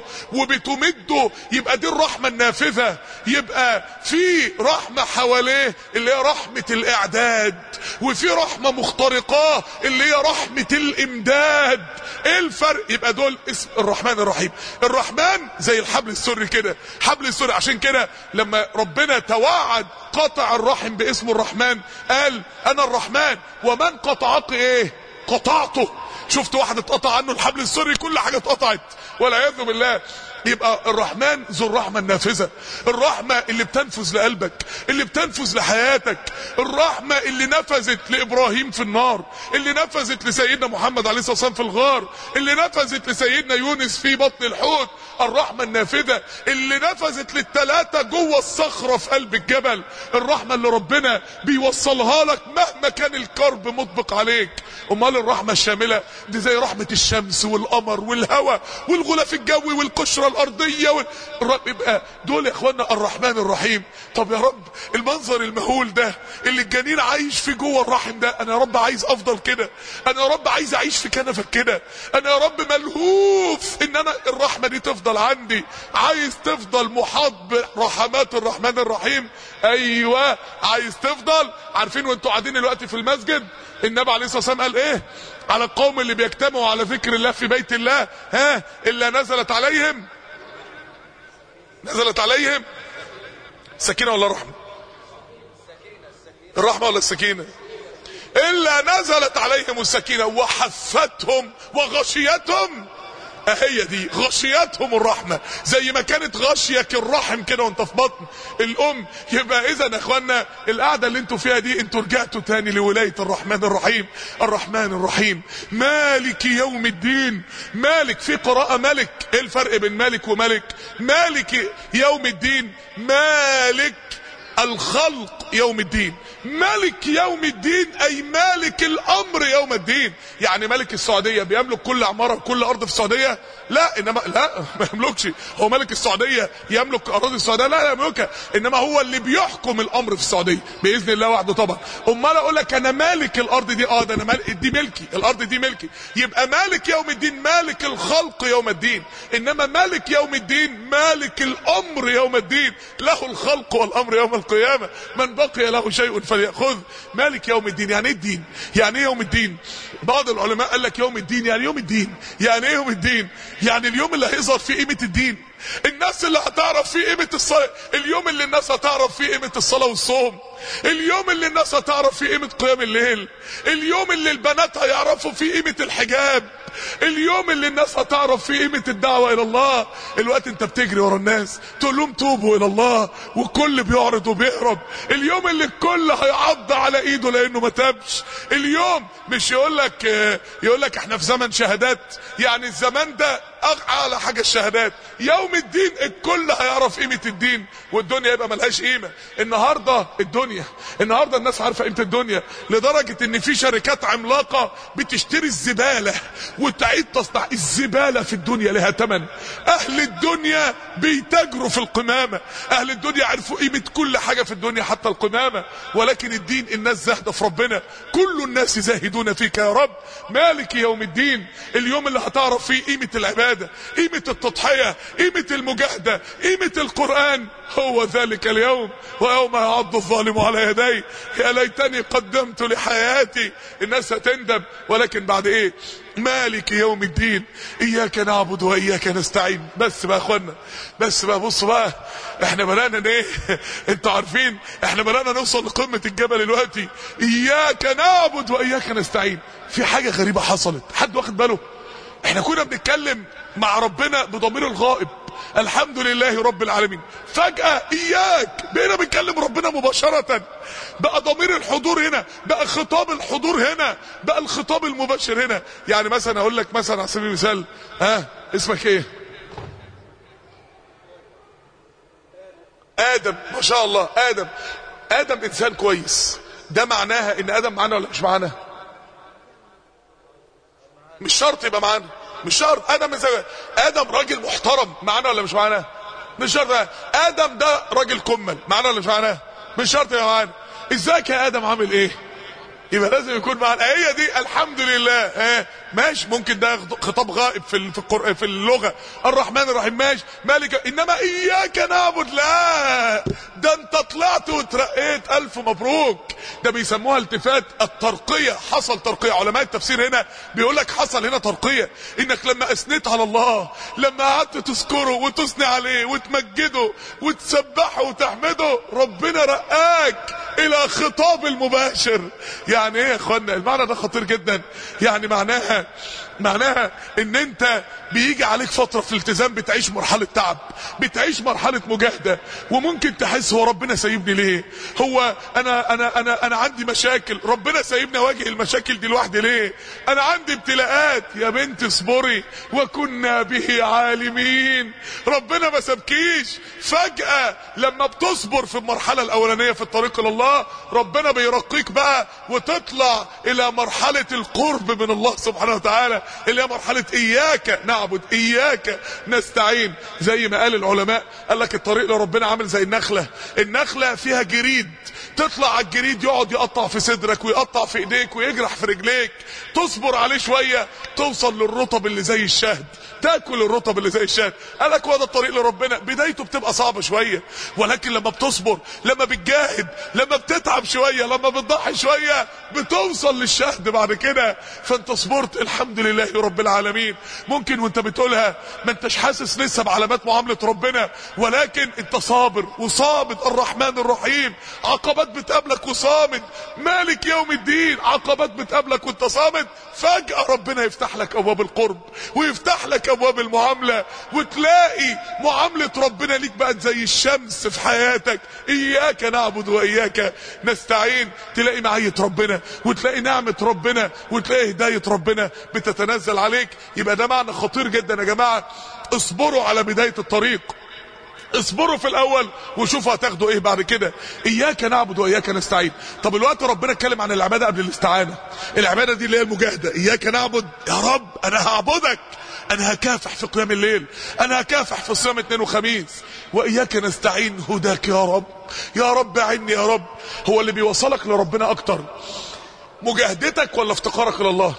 وبتمده يبقى دي الرحمه النافذه يبقى في رحمه حواليه اللي هي رحمه الاعداد وفي رحمه مخترقاه اللي هي رحمه الامداد ايه الفرق يبقى دول اسم الرحمن الرحيم الرحمن زي الحبل السري كده حبل السري عشان كده لما ربنا توعد قطع الرحم باسم الرحمن قال انا الرحمن ومن قطعك ايه قطعته شفت واحد اتقطع عنه الحبل السري كل حاجه اتقطعت والعياذ بالله يبقى الرحمن ذو الرحمة النافذة الرحمة اللي بتنفذ لقلبك اللي بتنفذ لحياتك الرحمة اللي نفذت لإبراهيم في النار اللي نفذت لسيدنا محمد عليه الصلاة والسلام في الغار اللي نفذت لسيدنا يونس في بطن الحوت الرحمة النافذة اللي نفذت للتلاتة جوه الصخرة في قلب الجبل الرحمة اللي ربنا بيوصلها لك مهما كان الكرب مطبق عليك امال الرحمة الشاملة دي زي رحمة الشمس والقمر والهواء والغلاف الجوي والقشرة الارضية وال... الرب يبقى دول يا اخوانا الرحمن الرحيم طب يا رب المنظر المهول ده اللي الجنين عايش في جوه الرحم ده انا يا رب عايز افضل كده انا يا رب عايز اعيش في كنفك كده انا يا رب ملهوف ان انا الرحمة دي تفضل عندي عايز تفضل محاط برحمات الرحمن الرحيم ايوه عايز تفضل عارفين وانتوا قاعدين دلوقتي في المسجد النبي عليه الصلاه والسلام قال ايه على القوم اللي بيجتمعوا على ذكر الله في بيت الله ها الا نزلت عليهم نزلت عليهم سكينة ولا رحمة الرحمة ولا السكينة إلا نزلت عليهم السكينة وحفتهم وغشيتهم هي دي غشيتهم الرحمة زي ما كانت غشيك الرحم كده وانت في بطن الام يبقى اذا يا اخوانا القعدة اللي انتوا فيها دي انتوا رجعتوا تاني لولاية الرحمن الرحيم الرحمن الرحيم مالك يوم الدين مالك في قراءة ملك ايه الفرق بين مالك وملك مالك يوم الدين مالك الخلق يوم الدين ملك يوم الدين اي مالك الامر يوم الدين يعني ملك السعودية بيملك كل عمارة وكل ارض في السعودية لا انما لا ما يملكش هو ملك السعودية يملك اراضي السعودية لا لا يملكها انما هو اللي بيحكم الامر في السعودية باذن الله وحده طبعا امال اقول لك انا مالك الارض دي اه ده انا مالك دي ملكي الارض دي ملكي يبقى مالك يوم الدين مالك الخلق يوم الدين انما مالك يوم الدين مالك الامر يوم الدين له الخلق والامر يوم القيامة من بقي له شيء فليأخذ مالك يوم الدين يعني ايه الدين يعني ايه يوم الدين بعض العلماء قال لك يوم الدين يعني يوم الدين يعني ايه يوم الدين يعني اليوم اللي هيظهر فيه قيمة الدين الناس اللي هتعرف فيه قيمة الصلاة اليوم اللي الناس هتعرف فيه قيمة الصلاة والصوم اليوم اللي الناس هتعرف فيه قيمة قيام الليل اليوم اللي البنات هيعرفوا فيه قيمة الحجاب اليوم اللي الناس هتعرف فيه قيمة الدعوة الى الله الوقت انت بتجري ورا الناس تقول لهم توبوا الى الله والكل بيعرض وبيهرب اليوم اللي الكل هيعض على ايده لانه ما تابش اليوم مش يقول لك يقول لك احنا في زمن شهادات يعني الزمان ده اعلى حاجة الشهادات يوم الدين الكل هيعرف قيمة الدين والدنيا يبقى ملهاش قيمة النهاردة الدنيا النهاردة الناس عارفة قيمة الدنيا لدرجة ان في شركات عملاقة بتشتري الزبالة وتعيد تصنع الزبالة في الدنيا لها تمن اهل الدنيا بيتاجروا في القمامة اهل الدنيا عرفوا قيمة كل حاجة في الدنيا حتى القمامة ولكن الدين الناس زاهدة في ربنا كل الناس زاهدون فيك يا رب مالك يوم الدين اليوم اللي هتعرف فيه قيمة العبادة قيمة التضحية قيمة المجاهدة قيمة القرآن هو ذلك اليوم ويوم يعض الظالم على يديه يا ليتني قدمت لحياتي الناس هتندم ولكن بعد ايه مالك يوم الدين اياك نعبد واياك نستعين بس بقى يا اخوانا بس بقى بصوا بقى احنا بدانا ايه انتوا عارفين احنا بدانا نوصل لقمه الجبل دلوقتي اياك نعبد واياك نستعين في حاجه غريبه حصلت حد واخد باله احنا كنا بنتكلم مع ربنا بضمير الغائب الحمد لله رب العالمين فجأة اياك بقينا بنكلم ربنا مباشرة بقى ضمير الحضور هنا بقى خطاب الحضور هنا بقى الخطاب المباشر هنا يعني مثلا اقول لك مثلا على سبيل المثال ها اسمك ايه ادم ما شاء الله ادم ادم انسان كويس ده معناها ان ادم معانا ولا مش معانا مش شرط يبقى معانا مش شرط ادم ازاي ادم راجل محترم معانا ولا مش معانا مش شرط ادم ده راجل كمل معانا ولا مش معانا مش شرط يبقى معانا ازيك يا ادم عامل ايه يبقى لازم يكون معانا هي دي الحمد لله اه ماشي ممكن ده خطاب غائب في في القرآن في اللغه الرحمن الرحيم ماشي مالك انما اياك نعبد لا ده انت طلعت وترقيت الف مبروك ده بيسموها التفات الترقيه حصل ترقيه علماء التفسير هنا بيقول لك حصل هنا ترقيه انك لما اثنيت على الله لما قعدت تذكره وتثني عليه وتمجده وتسبحه وتحمده ربنا رقاك الى خطاب المباشر يعني ايه يا اخوانا المعنى ده خطير جدا يعني معناها معناها ان انت بيجي عليك فترة في الالتزام بتعيش مرحلة تعب بتعيش مرحلة مجاهدة وممكن تحس هو ربنا سايبني ليه هو انا انا انا انا عندي مشاكل ربنا سايبني اواجه المشاكل دي لوحدي ليه انا عندي ابتلاءات يا بنت اصبري وكنا به عالمين ربنا ما سابكيش فجأة لما بتصبر في المرحلة الاولانية في الطريق الى الله ربنا بيرقيك بقى وتطلع الى مرحلة القرب من الله سبحانه وتعالى اللي هي مرحلة اياك نعبد اياك نستعين زي ما قال العلماء قال لك الطريق لربنا عامل زي النخلة النخلة فيها جريد تطلع على الجريد يقعد يقطع في صدرك ويقطع في ايديك ويجرح في رجليك تصبر عليه شوية توصل للرطب اللي زي الشهد تاكل الرطب اللي زي الشهد قالك هو ده الطريق لربنا بدايته بتبقى صعبة شوية ولكن لما بتصبر لما بتجاهد لما بتتعب شوية لما بتضحي شوية بتوصل للشهد بعد كده فانت صبرت الحمد لله رب العالمين ممكن وانت بتقولها ما انتش حاسس لسه بعلامات معاملة معاملة ربنا ولكن انت صابر وصامد الرحمن الرحيم عقبات بتقابلك وصامد مالك يوم الدين عقبات بتقابلك وانت صامد فجأة ربنا يفتح لك ابواب القرب ويفتح لك ابواب المعاملة وتلاقي معاملة ربنا ليك بقت زي الشمس في حياتك اياك نعبد واياك نستعين تلاقي معية ربنا وتلاقي نعمة ربنا وتلاقي هداية ربنا بتتنزل عليك يبقى ده معنى خطير جدا يا جماعة اصبروا على بداية الطريق اصبروا في الاول وشوفوا هتاخدوا ايه بعد كده اياك نعبد واياك نستعين طب الوقت ربنا اتكلم عن العباده قبل الاستعانه العباده دي اللي هي المجاهده اياك نعبد يا رب انا هعبدك انا هكافح في قيام الليل انا هكافح في صيام اثنين وخميس واياك نستعين هداك يا رب يا رب عني يا رب هو اللي بيوصلك لربنا اكتر مجاهدتك ولا افتقارك الى الله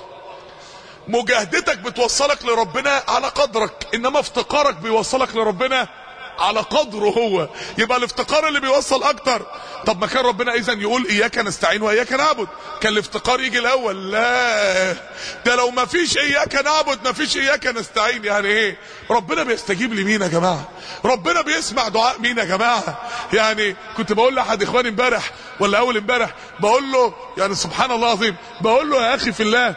مجاهدتك بتوصلك لربنا على قدرك انما افتقارك بيوصلك لربنا على قدره هو يبقى الافتقار اللي بيوصل اكتر طب ما كان ربنا اذا يقول اياك نستعين واياك نعبد كان الافتقار يجي الاول لا ده لو ما فيش اياك نعبد ما فيش اياك نستعين يعني ايه ربنا بيستجيب لمين يا جماعه ربنا بيسمع دعاء مين يا جماعه يعني كنت بقول لاحد اخواني امبارح ولا اول امبارح بقول له يعني سبحان الله العظيم بقول له يا اخي في الله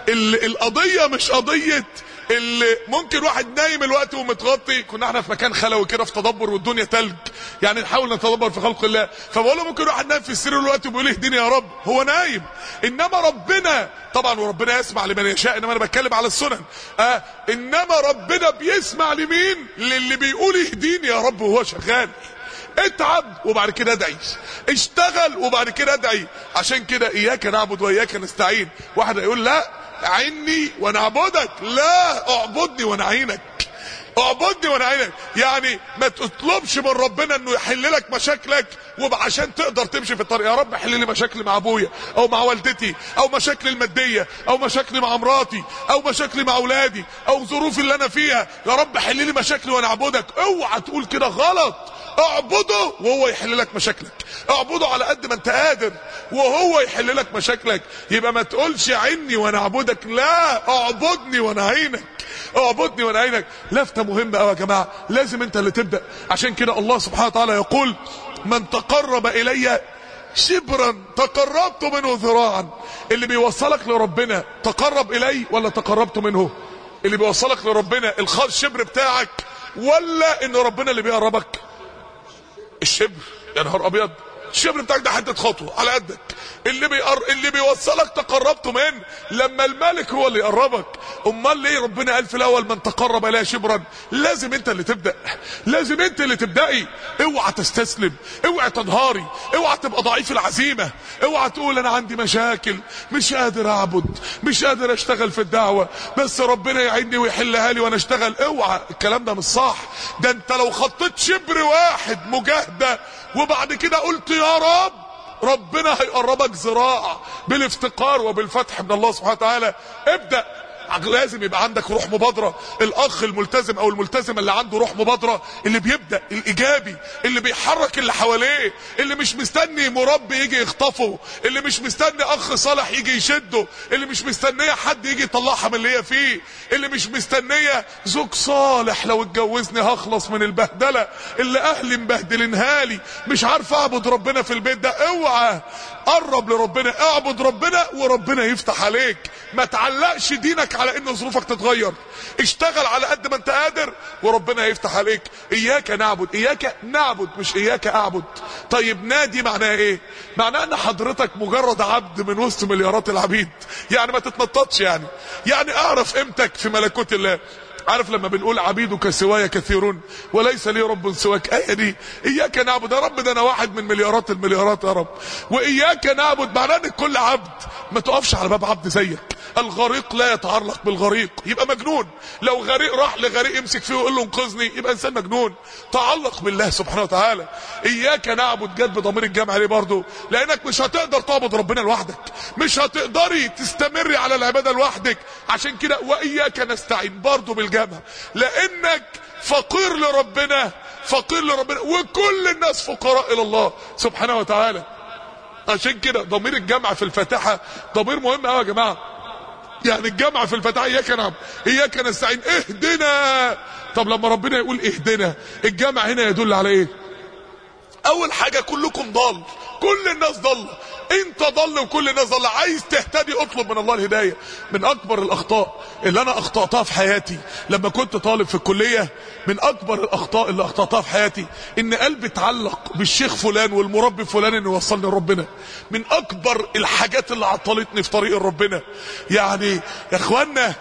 القضيه مش قضيه اللي ممكن واحد نايم الوقت ومتغطي كنا احنا في مكان خلوي كده في تدبر والدنيا تلج يعني نحاول نتدبر في خلق الله فبقول له ممكن واحد نايم في السرير الوقت وبيقول اهدني يا رب هو نايم انما ربنا طبعا وربنا يسمع لمن يشاء انما انا بتكلم على السنن اه انما ربنا بيسمع لمين للي بيقول اهديني يا رب وهو شغال اتعب وبعد كده ادعي اشتغل وبعد كده ادعي عشان كده اياك نعبد واياك نستعين واحد يقول لا عني وانا اعبدك لا اعبدني وانا اعينك اعبدني وانا عينك يعني ما تطلبش من ربنا انه يحل لك مشاكلك وعشان تقدر تمشي في الطريق يا رب حل لي مشاكلي مع ابويا او مع والدتي او مشاكلي الماديه او مشاكلي مع مراتي او مشاكلي مع اولادي او ظروفي اللي انا فيها يا رب حل لي مشاكلي وانا اعبدك اوعى تقول كده غلط اعبده وهو يحل لك مشاكلك اعبده على قد ما انت قادر وهو يحل لك مشاكلك يبقى ما تقولش عني وانا اعبدك لا اعبدني وانا عينك اعبدني وانا عينك لفتة مهمة قوي يا جماعة لازم انت اللي تبدأ عشان كده الله سبحانه وتعالى يقول من تقرب الي شبرا تقربت منه ذراعا اللي بيوصلك لربنا تقرب الي ولا تقربت منه اللي بيوصلك لربنا الشبر بتاعك ولا ان ربنا اللي بيقربك الشبر يا نهار ابيض الشبر بتاعك ده حته خطوه على قدك اللي بيقر... اللي بيوصلك تقربته من لما الملك هو اللي يقربك امال ليه ربنا قال في الاول من تقرب اليه شبرا لازم انت اللي تبدا لازم انت اللي تبداي اوعى تستسلم اوعى تنهاري اوعى تبقى ضعيف العزيمه اوعى تقول انا عندي مشاكل مش قادر اعبد مش قادر اشتغل في الدعوه بس ربنا يعيني ويحلها لي وانا اشتغل اوعى الكلام ده مش صح ده انت لو خطيت شبر واحد مجاهده وبعد كده قلت يا رب ربنا هيقربك ذراع بالافتقار وبالفتح من الله سبحانه وتعالى ابدأ لازم يبقى عندك روح مبادرة الاخ الملتزم او الملتزمة اللي عنده روح مبادرة اللي بيبدأ الايجابي اللي بيحرك اللي حواليه اللي مش مستني مربي يجي يخطفه اللي مش مستني اخ صالح يجي يشده اللي مش مستنية حد يجي يطلعها من اللي هي فيه اللي مش مستنية زوج صالح لو اتجوزني هخلص من البهدلة اللي اهلي مبهدلينها لي مش عارف اعبد ربنا في البيت ده اوعى قرب لربنا اعبد ربنا وربنا يفتح عليك ما تعلقش دينك على ان ظروفك تتغير اشتغل على قد ما انت قادر وربنا هيفتح عليك اياك نعبد اياك نعبد مش اياك اعبد طيب نادي معناها ايه معناها ان حضرتك مجرد عبد من وسط مليارات العبيد يعني ما تتنططش يعني يعني اعرف قيمتك في ملكوت الله عارف لما بنقول عبيدك سواي كثيرون وليس لي رب سواك ايه دي اياك نعبد يا رب ده انا واحد من مليارات المليارات يا رب واياك نعبد معناه ان كل عبد ما تقفش على باب عبد زيك الغريق لا يتعلق بالغريق يبقى مجنون لو غريق راح لغريق يمسك فيه ويقول له انقذني يبقى انسان مجنون تعلق بالله سبحانه وتعالى اياك نعبد جد بضمير الجمع ليه برضه لانك مش هتقدر تعبد ربنا لوحدك مش هتقدري تستمري على العباده لوحدك عشان كده واياك نستعين برضه بالجمع لانك فقير لربنا فقير لربنا وكل الناس فقراء الى الله سبحانه وتعالى عشان كده ضمير الجمع في الفاتحه ضمير مهم قوي يا جماعه يعني الجمع في الفتاة اياك نعم اياك نستعين اهدنا طب لما ربنا يقول اهدنا الجمع هنا يدل على ايه اول حاجة كلكم ضال كل الناس ضالة انت ضل وكل الناس ضل عايز تهتدي اطلب من الله الهداية من اكبر الاخطاء اللي انا اخطأتها في حياتي لما كنت طالب في الكلية من اكبر الاخطاء اللي اخطأتها في حياتي ان قلبي اتعلق بالشيخ فلان والمربي فلان انه يوصلني لربنا من اكبر الحاجات اللي عطلتني في طريق ربنا يعني يا اخوانا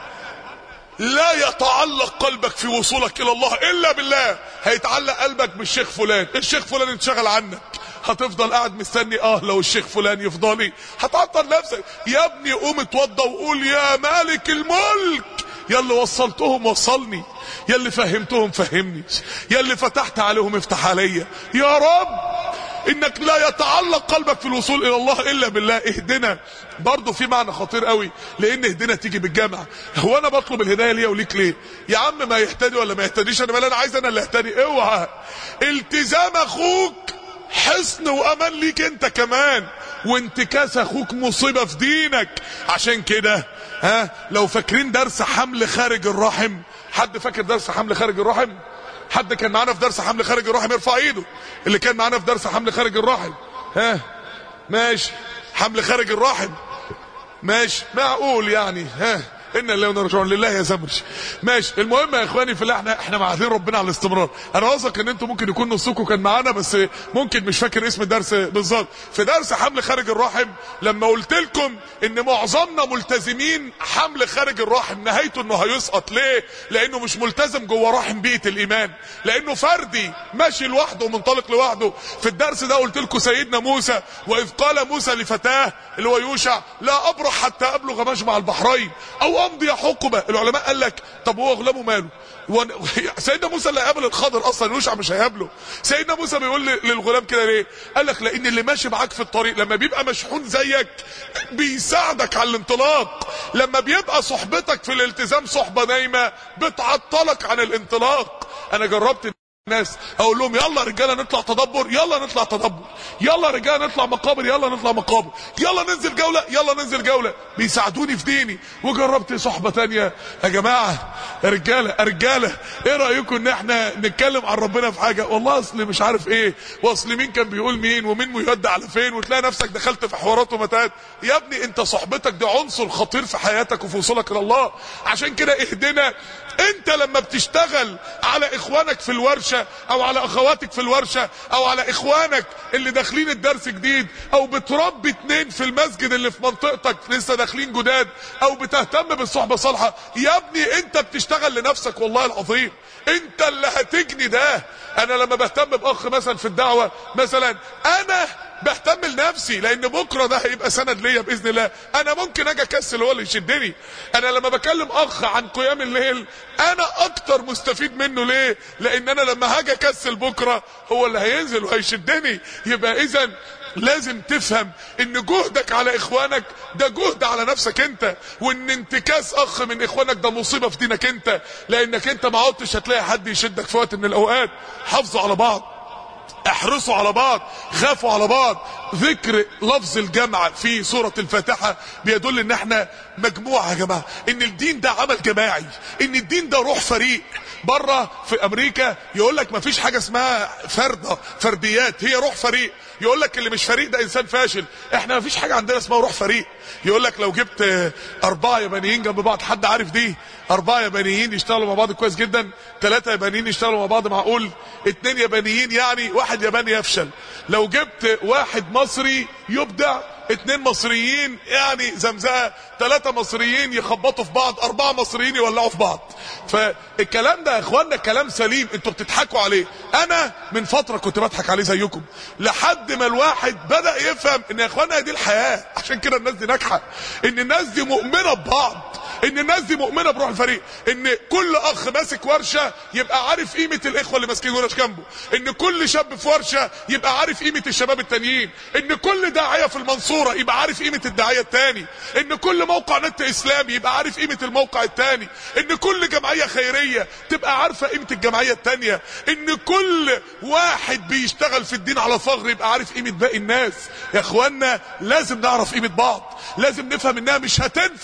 لا يتعلق قلبك في وصولك الى الله الا بالله هيتعلق قلبك بالشيخ فلان الشيخ فلان انشغل عنك هتفضل قاعد مستني اه لو الشيخ فلان يفضلي هتعطل نفسك يا ابني قوم اتوضى وقول يا مالك الملك يا اللي وصلتهم وصلني يا اللي فهمتهم فهمني يا اللي فتحت عليهم افتح عليا يا رب انك لا يتعلق قلبك في الوصول الى الله الا بالله اهدنا برضه في معنى خطير قوي لان اهدنا تيجي بالجامعه هو انا بطلب الهدايه ليا وليك ليه يا عم ما يهتدي ولا ما يهتديش انا مال انا عايز انا اللي اهتدي اوعى التزام اخوك حصن وامان ليك انت كمان وانتكاس اخوك مصيبه في دينك عشان كده ها لو فاكرين درس حمل خارج الرحم حد فاكر درس حمل خارج الرحم حد كان معانا في درس حمل خارج الرحم يرفع ايده اللي كان معانا في درس حمل خارج الرحم ها ماشي حمل خارج الرحم ماشي معقول يعني ها ان الله ونرجع لله يا زمرش ماشي المهم يا اخواني في الله احنا احنا معاذين ربنا على الاستمرار انا واثق ان انتم ممكن يكون نصكم كان معانا بس ممكن مش فاكر اسم الدرس بالظبط في درس حمل خارج الرحم لما قلت لكم ان معظمنا ملتزمين حمل خارج الرحم نهايته انه هيسقط ليه لانه مش ملتزم جوه رحم بيئه الايمان لانه فردي ماشي لوحده ومنطلق لوحده في الدرس ده قلت لكم سيدنا موسى واذ قال موسى لفتاه اللي هو يوشع لا ابرح حتى ابلغ مجمع البحرين او امضي حقبه العلماء قال لك طب هو غلامه ماله ون... سيدنا موسى اللي هيقابل الخضر اصلا يوشع مش هيقابله سيدنا موسى بيقول للغلام كده ليه قال لك لان اللي ماشي معاك في الطريق لما بيبقى مشحون زيك بيساعدك على الانطلاق لما بيبقى صحبتك في الالتزام صحبه نايمه بتعطلك عن الانطلاق انا جربت الناس اقول لهم يلا رجاله نطلع تدبر يلا نطلع تدبر يلا رجاله نطلع مقابر يلا نطلع مقابر يلا ننزل جوله يلا ننزل جوله بيساعدوني في ديني وجربت صحبه تانية يا جماعه يا رجاله يا رجاله ايه رايكم ان احنا نتكلم عن ربنا في حاجه والله اصل مش عارف ايه واصل مين كان بيقول مين ومين ميود على فين وتلاقي نفسك دخلت في حوارات ومتات يا ابني انت صحبتك دي عنصر خطير في حياتك وفي وصولك الى الله عشان كده اهدنا انت لما بتشتغل على اخوانك في الورشة او على اخواتك في الورشة او على اخوانك اللي داخلين الدرس جديد او بتربي اتنين في المسجد اللي في منطقتك لسه داخلين جداد او بتهتم بالصحبة الصالحة يا ابني انت بتشتغل لنفسك والله العظيم انت اللي هتجني ده انا لما بهتم باخ مثلا في الدعوة مثلا انا بهتم لنفسي لان بكره ده هيبقى سند ليا باذن الله انا ممكن اجي اكسل هو اللي يشدني انا لما بكلم اخ عن قيام الليل انا اكتر مستفيد منه ليه لان انا لما هاجي اكسل بكره هو اللي هينزل وهيشدني يبقى اذا لازم تفهم ان جهدك على اخوانك ده جهد على نفسك انت وان انتكاس اخ من اخوانك ده مصيبه في دينك انت لانك انت ما عدتش هتلاقي حد يشدك في وقت من الاوقات حافظوا على بعض احرصوا على بعض خافوا على بعض ذكر لفظ الجمع في سورة الفاتحة بيدل ان احنا مجموعة يا جماعة ان الدين ده عمل جماعي ان الدين ده روح فريق بره في امريكا يقول لك مفيش حاجة اسمها فردة فرديات هي روح فريق يقول لك اللي مش فريق ده انسان فاشل احنا مفيش حاجة عندنا اسمها روح فريق يقول لك لو جبت اربعة يابانيين جنب بعض حد عارف دي اربعة يابانيين يشتغلوا مع بعض كويس جدا ثلاثة يابانيين يشتغلوا مع بعض معقول اتنين يابانيين يعني واحد ياباني يفشل لو جبت واحد مصري يبدع اتنين مصريين يعني زمزقه ثلاثة مصريين يخبطوا في بعض اربعة مصريين يولعوا في بعض فالكلام ده يا اخوانا كلام سليم انتوا بتضحكوا عليه انا من فترة كنت بضحك عليه زيكم لحد ما الواحد بدأ يفهم ان يا اخوانا دي الحياة عشان كده الناس دي ناجحة ان الناس دي مؤمنة ببعض ان الناس دي مؤمنه بروح الفريق ان كل اخ ماسك ورشه يبقى عارف قيمه الاخوه اللي ماسكين ورش جنبه ان كل شاب في ورشه يبقى عارف قيمه الشباب التانيين ان كل داعيه في المنصوره يبقى عارف قيمه الداعيه التاني ان كل موقع نت اسلامي يبقى عارف قيمه الموقع التاني ان كل جمعيه خيريه تبقى عارفه قيمه الجمعيه التانيه ان كل واحد بيشتغل في الدين على ثغر يبقى عارف قيمه باقي الناس يا اخوانا لازم نعرف قيمه بعض لازم نفهم انها مش هتنفع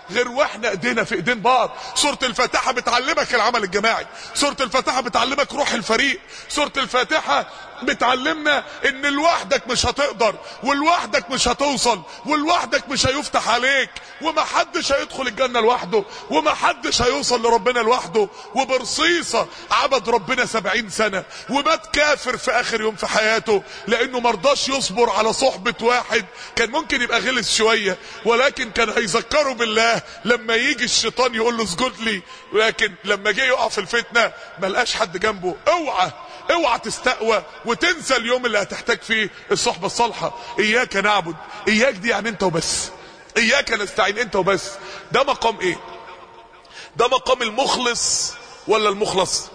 غير واحنا ايدينا في ايدين بعض سورة الفاتحة بتعلمك العمل الجماعي سورة الفاتحة بتعلمك روح الفريق سورة الفاتحة بتعلمنا ان لوحدك مش هتقدر ولوحدك مش هتوصل ولوحدك مش هيفتح عليك ومحدش هيدخل الجنة لوحده ومحدش هيوصل لربنا لوحده وبرصيصة عبد ربنا سبعين سنة ومات كافر في اخر يوم في حياته لانه مرضاش يصبر على صحبة واحد كان ممكن يبقى غلس شوية ولكن كان هيذكره بالله لما يجي الشيطان يقول له اسجد لي لكن لما جه يقع في الفتنة ملقاش حد جنبه اوعى اوعى تستقوى وتنسى اليوم اللي هتحتاج فيه الصحبة الصالحة اياك نعبد اياك دي يعني انت وبس اياك نستعين انت وبس ده مقام ايه ده مقام المخلص ولا المخلص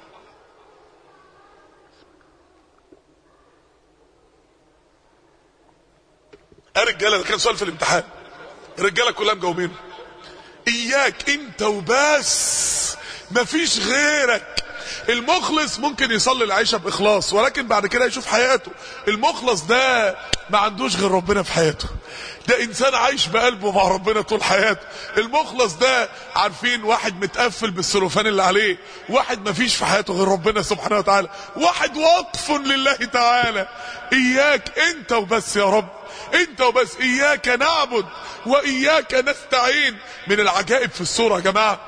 يا رجاله ده كان سؤال في الامتحان الرجاله كلها مجاوبين اياك انت وبس مفيش غيرك المخلص ممكن يصلي العيشة بإخلاص ولكن بعد كده يشوف حياته المخلص ده ما عندوش غير ربنا في حياته ده إنسان عايش بقلبه مع ربنا طول حياته المخلص ده عارفين واحد متقفل بالسلوفان اللي عليه واحد ما فيش في حياته غير ربنا سبحانه وتعالى واحد وقف لله تعالى إياك أنت وبس يا رب انت وبس اياك نعبد واياك نستعين من العجائب في السورة يا جماعة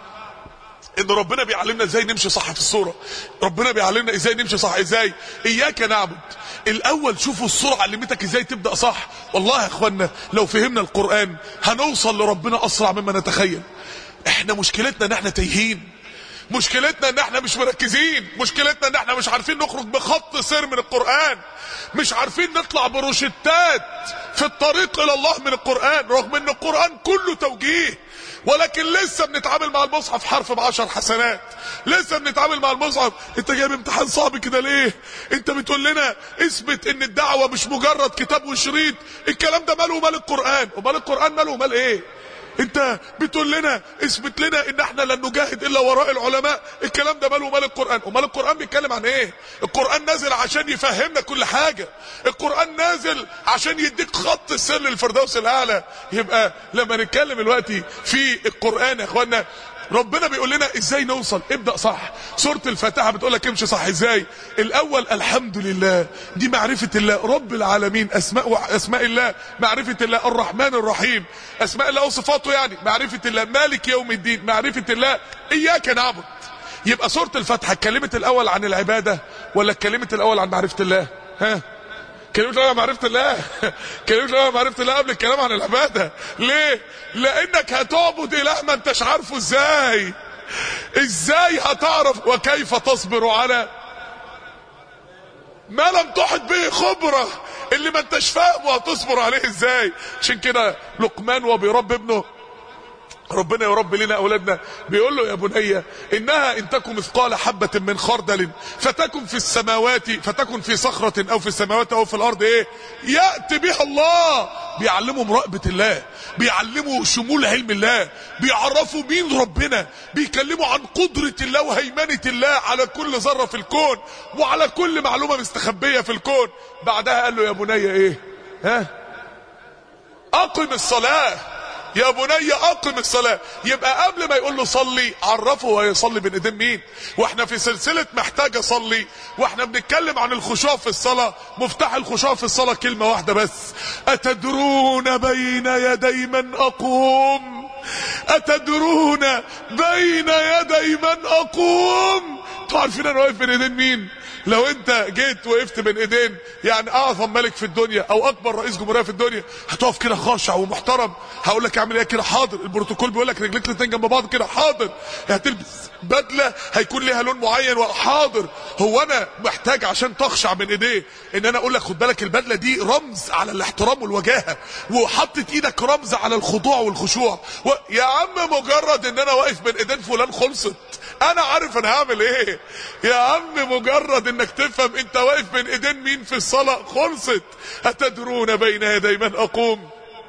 ان ربنا بيعلمنا ازاي نمشي صح في الصورة ربنا بيعلمنا ازاي نمشي صح ازاي اياك نعبد الاول شوفوا الصورة علمتك ازاي تبدأ صح والله يا اخوانا لو فهمنا القرآن هنوصل لربنا اسرع مما نتخيل احنا مشكلتنا ان احنا تايهين مشكلتنا ان احنا مش مركزين مشكلتنا ان احنا مش عارفين نخرج بخط سير من القرآن مش عارفين نطلع بروشتات في الطريق الى الله من القرآن رغم ان القرآن كله توجيه ولكن لسه بنتعامل مع المصحف حرف بعشر حسنات لسه بنتعامل مع المصحف انت جايب امتحان صعب كده ليه انت بتقول لنا اثبت ان الدعوة مش مجرد كتاب وشريط الكلام ده ماله ومال القرآن ومال القرآن ماله ومال ايه انت بتقول لنا اثبت لنا ان احنا لن نجاهد الا وراء العلماء الكلام ده ماله مال القران امال القران بيتكلم عن ايه القران نازل عشان يفهمنا كل حاجه القران نازل عشان يديك خط السر للفردوس الاعلى يبقى لما نتكلم دلوقتي في القران يا اخوانا ربنا بيقول لنا ازاي نوصل ابدأ صح سورة الفاتحة بتقول لك امشي صح ازاي الاول الحمد لله دي معرفة الله رب العالمين اسماء اسماء الله معرفة الله الرحمن الرحيم اسماء الله وصفاته يعني معرفة الله مالك يوم الدين معرفة الله اياك نعبد يبقى سورة الفاتحة اتكلمت الاول عن العبادة ولا اتكلمت الاول عن معرفة الله ها كلمة الله معرفة الله كلمة الله معرفة الله قبل الكلام عن العبادة ليه لانك هتعبد اله ما انتش عارفه ازاي ازاي هتعرف وكيف تصبر على ما لم تحط به خبرة اللي ما انتش فاهمه هتصبر عليه ازاي عشان كده لقمان وبيرب ابنه ربنا يا رب لنا اولادنا بيقول له يا بني انها ان تكن مثقال حبه من خردل فتكن في السماوات فتكن في صخره او في السماوات او في الارض ايه ياتي بها الله بيعلموا مراقبه الله بيعلموا شمول علم الله بيعرفوا مين ربنا بيكلموا عن قدره الله وهيمنه الله على كل ذره في الكون وعلى كل معلومه مستخبيه في الكون بعدها قال له يا بني ايه ها اقم الصلاه يا بني اقم الصلاة يبقى قبل ما يقول له صلي عرفه هو يصلي بين ايدين مين واحنا في سلسلة محتاج اصلي واحنا بنتكلم عن الخشوع في الصلاة مفتاح الخشوع في الصلاة كلمة واحدة بس اتدرون بين يدي من اقوم اتدرون بين يدي من اقوم انتوا عارفين انا واقف بين ايدين مين لو انت جيت وقفت بين ايدين يعني اعظم ملك في الدنيا او اكبر رئيس جمهوريه في الدنيا هتقف كده خاشع ومحترم هقول لك اعمل ايه كده حاضر البروتوكول بيقول لك رجليك الاثنين جنب بعض كده حاضر هتلبس بدله هيكون ليها لون معين وحاضر هو انا محتاج عشان تخشع من ايديه ان انا اقول لك خد بالك البدله دي رمز على الاحترام والوجاهه وحطت ايدك رمز على الخضوع والخشوع و... يا عم مجرد ان انا واقف بين ايدين فلان خلصت انا عارف انا هعمل ايه يا عم مجرد انك تفهم انت واقف بين ايدين مين في الصلاة خلصت اتدرون بين يدي من اقوم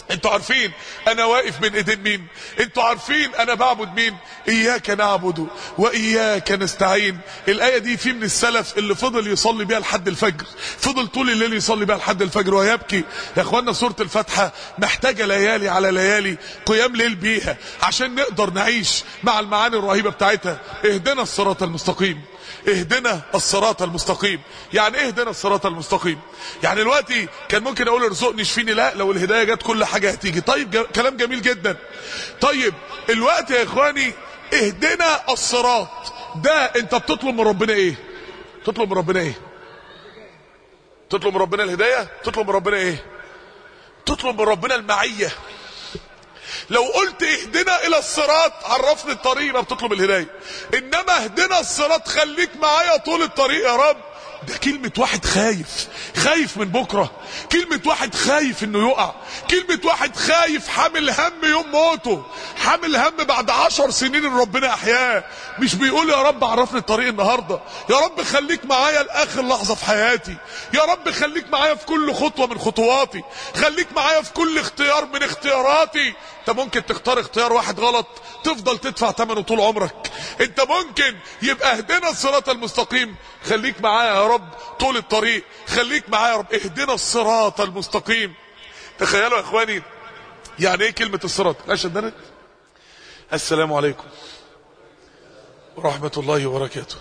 انتوا عارفين انا واقف بين ايدين مين انتوا عارفين انا بعبد مين اياك نعبد واياك نستعين الايه دي في من السلف اللي فضل يصلي بيها لحد الفجر فضل طول الليل يصلي بيها لحد الفجر ويبكي يا اخوانا سوره الفاتحه محتاجه ليالي على ليالي قيام ليل بيها عشان نقدر نعيش مع المعاني الرهيبه بتاعتها اهدنا الصراط المستقيم اهدنا الصراط المستقيم يعني ايه اهدنا الصراط المستقيم يعني دلوقتي كان ممكن اقول ارزقني شفيني لا لو الهدايه جت كل حاجه هتيجي طيب جا كلام جميل جدا طيب الوقت يا اخواني اهدنا الصراط ده انت بتطلب من ربنا ايه تطلب من ربنا ايه تطلب من ربنا الهدايه تطلب من ربنا ايه تطلب من ربنا المعيه لو قلت اهدنا الى الصراط عرفني الطريق ما بتطلب الهدايه انما اهدنا الصراط خليك معايا طول الطريق يا رب ده كلمة واحد خايف خايف من بكرة كلمة واحد خايف انه يقع كلمة واحد خايف حامل هم يوم موته حامل هم بعد عشر سنين ان ربنا احياه مش بيقول يا رب عرفني الطريق النهاردة يا رب خليك معايا لاخر لحظة في حياتي يا رب خليك معايا في كل خطوة من خطواتي خليك معايا في كل اختيار من اختياراتي انت ممكن تختار اختيار واحد غلط تفضل تدفع ثمنه طول عمرك انت ممكن يبقى اهدنا الصراط المستقيم خليك معايا يا رب طول الطريق خليك معايا يا رب اهدنا الصراط المستقيم تخيلوا يا اخواني يعني ايه كلمة الصراط لا شدنت السلام عليكم ورحمة الله وبركاته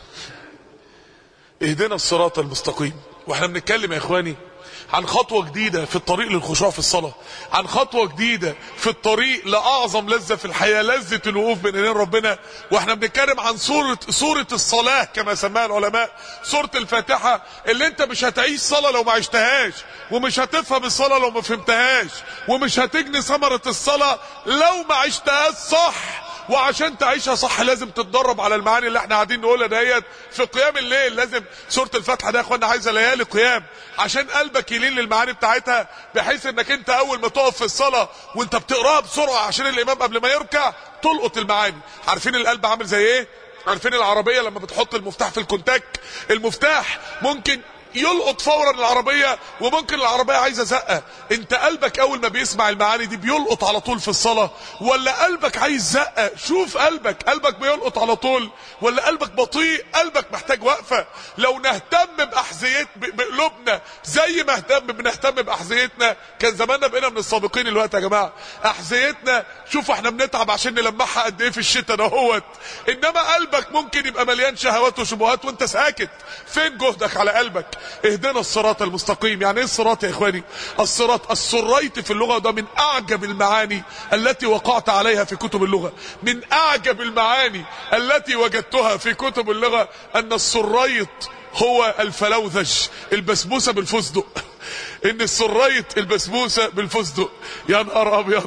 اهدنا الصراط المستقيم واحنا بنتكلم يا اخواني عن خطوة جديدة في الطريق للخشوع في الصلاة عن خطوة جديدة في الطريق لأعظم لذة في الحياة لذة الوقوف بين ايدين ربنا واحنا بنتكلم عن سورة سورة الصلاة كما سماها العلماء سورة الفاتحة اللي انت مش هتعيش صلاة لو ما عشتهاش ومش هتفهم الصلاة لو ما فهمتهاش ومش هتجني ثمرة الصلاة لو ما عشتهاش صح وعشان تعيشها صح لازم تتدرب على المعاني اللي احنا قاعدين نقولها ديت في قيام الليل لازم سوره الفاتحه ده يا اخوانا عايزه ليالي قيام عشان قلبك يلين للمعاني بتاعتها بحيث انك انت اول ما تقف في الصلاه وانت بتقراها بسرعه عشان الامام قبل ما يركع تلقط المعاني عارفين القلب عامل زي ايه عارفين العربيه لما بتحط المفتاح في الكونتاك المفتاح ممكن يلقط فورا العربية وممكن العربية عايزة زقة انت قلبك اول ما بيسمع المعاني دي بيلقط على طول في الصلاة ولا قلبك عايز زقة شوف قلبك قلبك بيلقط على طول ولا قلبك بطيء قلبك محتاج وقفة لو نهتم بأحذية بقلوبنا زي ما اهتم بنهتم بأحذيتنا كان زماننا بقينا من السابقين الوقت يا جماعة أحذيتنا شوف احنا بنتعب عشان نلمعها قد ايه في الشتاء دهوت انما قلبك ممكن يبقى مليان شهوات وشبهات وانت ساكت فين جهدك على قلبك اهدنا الصراط المستقيم يعني ايه الصراط يا اخواني الصراط السريت في اللغة ده من اعجب المعاني التي وقعت عليها في كتب اللغة من اعجب المعاني التي وجدتها في كتب اللغة ان السريت هو الفلوذج البسبوسة بالفستق ان السريت البسبوسة بالفستق يا نهار ابيض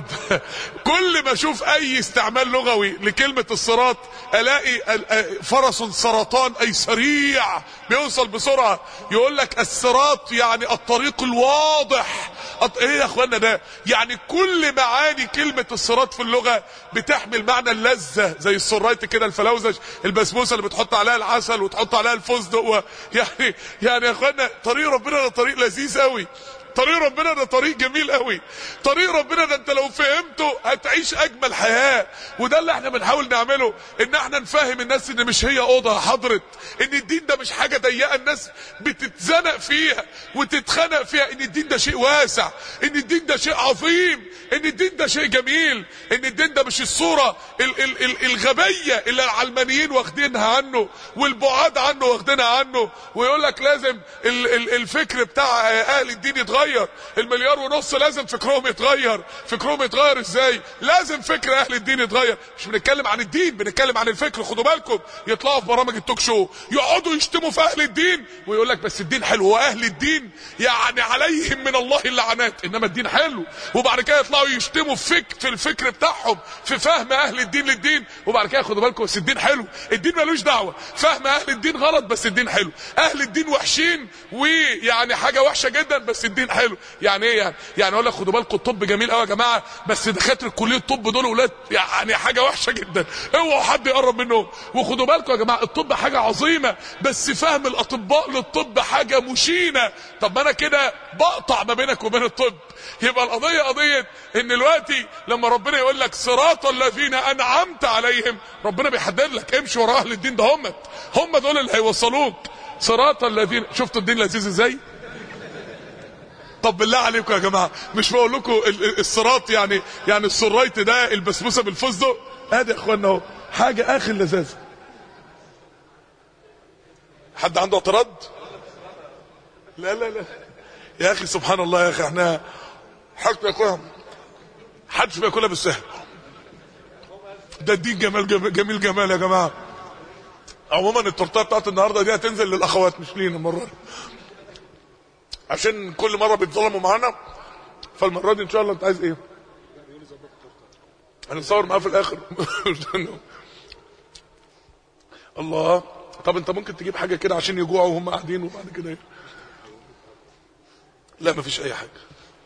كل ما اشوف اي استعمال لغوي لكلمة الصراط الاقي فرس سرطان اي سريع بيوصل بسرعة يقول لك الصراط يعني الطريق الواضح ايه يا اخوانا ده يعني كل معاني كلمة الصراط في اللغة بتحمل معنى اللذة زي السريت كده الفلوزج البسبوسة اللي بتحط عليها العسل وتحط عليها الفستق و... يعني يعني يا اخوانا طريق ربنا ده طريق لذيذ قوي طريق ربنا ده طريق جميل قوي طريق ربنا ده انت لو فهمته هتعيش اجمل حياة وده اللي احنا بنحاول نعمله ان احنا نفهم الناس ان مش هي اوضه حضرت ان الدين ده مش حاجة ضيقة الناس بتتزنق فيها وتتخنق فيها ان الدين ده شيء واسع ان الدين ده شيء عظيم ان الدين ده شيء جميل ان الدين ده مش الصورة ال ال ال الغبية اللي العلمانيين واخدينها عنه والبعاد عنه واخدينها عنه ويقول لك لازم ال ال الفكر بتاع اهل الدين يتغير يتغير المليار ونص لازم فكرهم يتغير فكرهم يتغير ازاي لازم فكر اهل الدين يتغير مش بنتكلم عن الدين بنتكلم عن الفكر خدوا بالكم يطلعوا في برامج التوك شو يقعدوا يشتموا في اهل الدين ويقول لك بس الدين حلو واهل الدين يعني عليهم من الله اللعنات انما الدين حلو وبعد كده يطلعوا يشتموا في فك في الفكر بتاعهم في فهم اهل الدين للدين وبعد كده خدوا بالكم بس الدين حلو الدين ملوش دعوه فهم اهل الدين غلط بس الدين حلو اهل الدين وحشين ويعني حاجه وحشه جدا بس الدين حلو يعني ايه يعني يعني اقول لك خدوا بالكم الطب جميل قوي يا جماعه بس دكاتره كليه الطب دول ولاد يعني حاجه وحشه جدا اوعوا حد يقرب منهم وخدوا بالكم يا جماعه الطب حاجه عظيمه بس فهم الاطباء للطب حاجه مشينه طب ما انا كده بقطع ما بينك وبين الطب يبقى القضيه قضيه ان دلوقتي لما ربنا يقول لك صراط الذين انعمت عليهم ربنا بيحدد لك امشي ورا اهل الدين ده هم هم دول اللي هيوصلوك صراط الذين شفتوا الدين لذيذ ازاي طب بالله عليكم يا جماعه مش بقول لكم ال- ال- الصراط يعني يعني السرايت ده البسبوسه بالفستق ادي يا اخوانا اهو حاجه اخر لذاذه حد عنده اعتراض لا لا لا يا اخي سبحان الله يا اخي احنا حد بياكلها حدش بياكلها بالسهل ده الدين جمال جمال, جميل جمال يا جماعه عموما التورته بتاعت النهارده دي هتنزل للاخوات مش لينا المره دي عشان كل مره بيتظلموا معانا فالمره دي ان شاء الله انت عايز ايه هنصور معاه في الاخر الله طب انت ممكن تجيب حاجه كده عشان يجوعوا وهم قاعدين وبعد كده ايه لا مفيش اي حاجه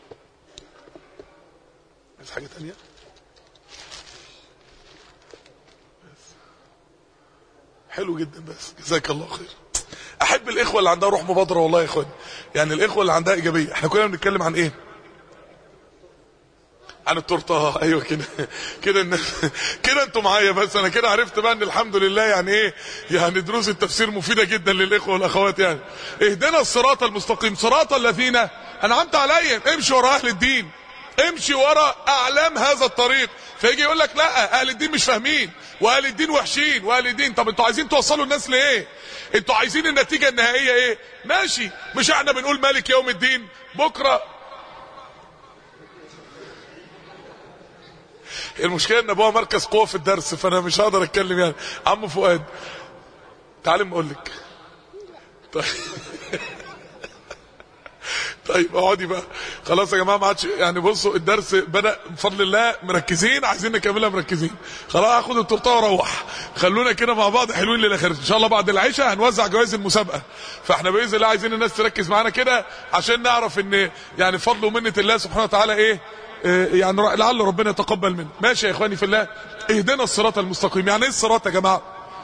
عايز حاجه تانية حلو جدا بس جزاك الله خير احب الاخوه اللي عندها روح مبادره والله يا اخوان يعني الاخوه اللي عندها ايجابيه احنا كنا بنتكلم عن ايه عن التورته ايوه كده كده الناس كده انتوا معايا بس انا كده عرفت بقى ان الحمد لله يعني ايه يعني دروس التفسير مفيده جدا للاخوه والاخوات يعني اهدنا الصراط المستقيم صراط الذين انعمت عليهم امشي ورا اهل الدين امشي ورا اعلام هذا الطريق فيجي يقول لك لا اهل الدين مش فاهمين واهل الدين وحشين واهل الدين طب انتوا عايزين توصلوا الناس لايه انتوا عايزين النتيجه النهائيه ايه ماشي مش احنا بنقول مالك يوم الدين بكره المشكله ان ابوها مركز قوه في الدرس فانا مش هقدر اتكلم يعني عم فؤاد تعالي ما اقول لك طيب طيب اقعدي بقى خلاص يا جماعه ما عادش يعني بصوا الدرس بدا بفضل الله مركزين عايزين نكملها مركزين خلاص هاخد التورته واروح خلونا كده مع بعض حلوين للاخر ان شاء الله بعد العشاء هنوزع جوائز المسابقه فاحنا باذن الله عايزين الناس تركز معانا كده عشان نعرف ان يعني بفضل ومنه الله سبحانه وتعالى ايه إيه يعني لعل ربنا يتقبل منا ماشي يا اخواني في الله اهدنا الصراط المستقيم يعني ايه الصراط يا جماعه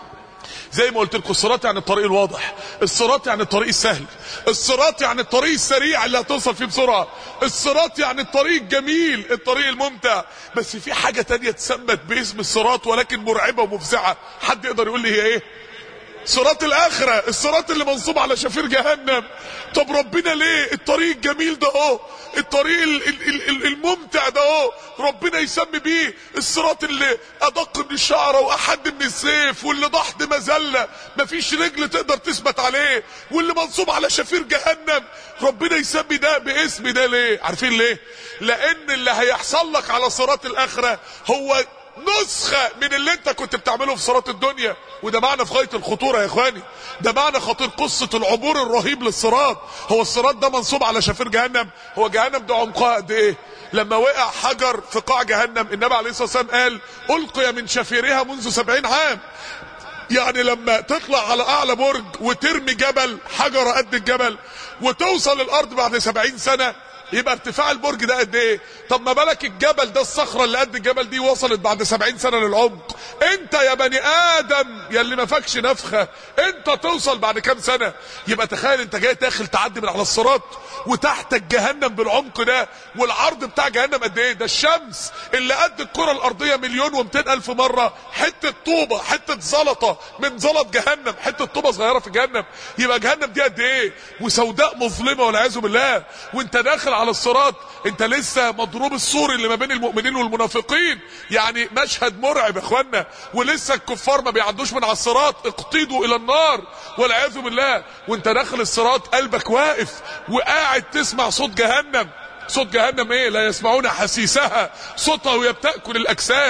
زي ما قلت لكم الصراط يعني الطريق الواضح الصراط يعني الطريق السهل الصراط يعني الطريق السريع اللي هتوصل فيه بسرعة الصراط يعني الطريق الجميل الطريق الممتع بس في حاجة تانية اتسمت باسم الصراط ولكن مرعبة ومفزعة حد يقدر يقول لي هي ايه صراط الاخرة الصراط اللي منصوب على شفير جهنم طب ربنا ليه الطريق الجميل ده اهو الطريق ال- ال- ال- ال- الممتع ده اهو ربنا يسمي بيه الصراط اللي ادق من الشعره واحد من السيف واللي ضحد مذله مفيش رجل تقدر تثبت عليه واللي منصوب على شفير جهنم ربنا يسمي ده باسم ده ليه عارفين ليه لان اللي هيحصل لك على صراط الاخره هو نسخة من اللي انت كنت بتعمله في صراط الدنيا وده معنى في غاية الخطورة يا اخواني ده معنى خطير قصة العبور الرهيب للصراط هو الصراط ده منصوب على شفير جهنم هو جهنم ده عمقها قد ايه لما وقع حجر في قاع جهنم النبي عليه الصلاة والسلام قال ألقي من شفيرها منذ سبعين عام يعني لما تطلع على اعلى برج وترمي جبل حجرة قد الجبل وتوصل الارض بعد سبعين سنة يبقى ارتفاع البرج ده قد ايه طب ما بالك الجبل ده الصخرة اللي قد الجبل دي وصلت بعد سبعين سنة للعمق انت يا بني ادم يا اللي ما فاكش نفخة انت توصل بعد كام سنة يبقى تخيل انت جاي داخل تعدي من على الصراط وتحتك جهنم بالعمق ده والعرض بتاع جهنم قد ايه ده الشمس اللي قد الكرة الارضية مليون ومتين الف مرة حتة طوبة حتة زلطة من زلط جهنم حتة طوبة صغيرة في جهنم يبقى جهنم دي قد ايه وسوداء مظلمة والعياذ بالله وانت داخل على الصراط انت لسه مضروب السور اللي ما بين المؤمنين والمنافقين يعني مشهد مرعب يا اخوانا ولسه الكفار ما بيعدوش من على الصراط اقتيدوا الى النار والعياذ بالله وانت داخل الصراط قلبك واقف وقاعد تسمع صوت جهنم صوت جهنم ايه لا يسمعون حسيسها صوتها وهي بتاكل الاجساد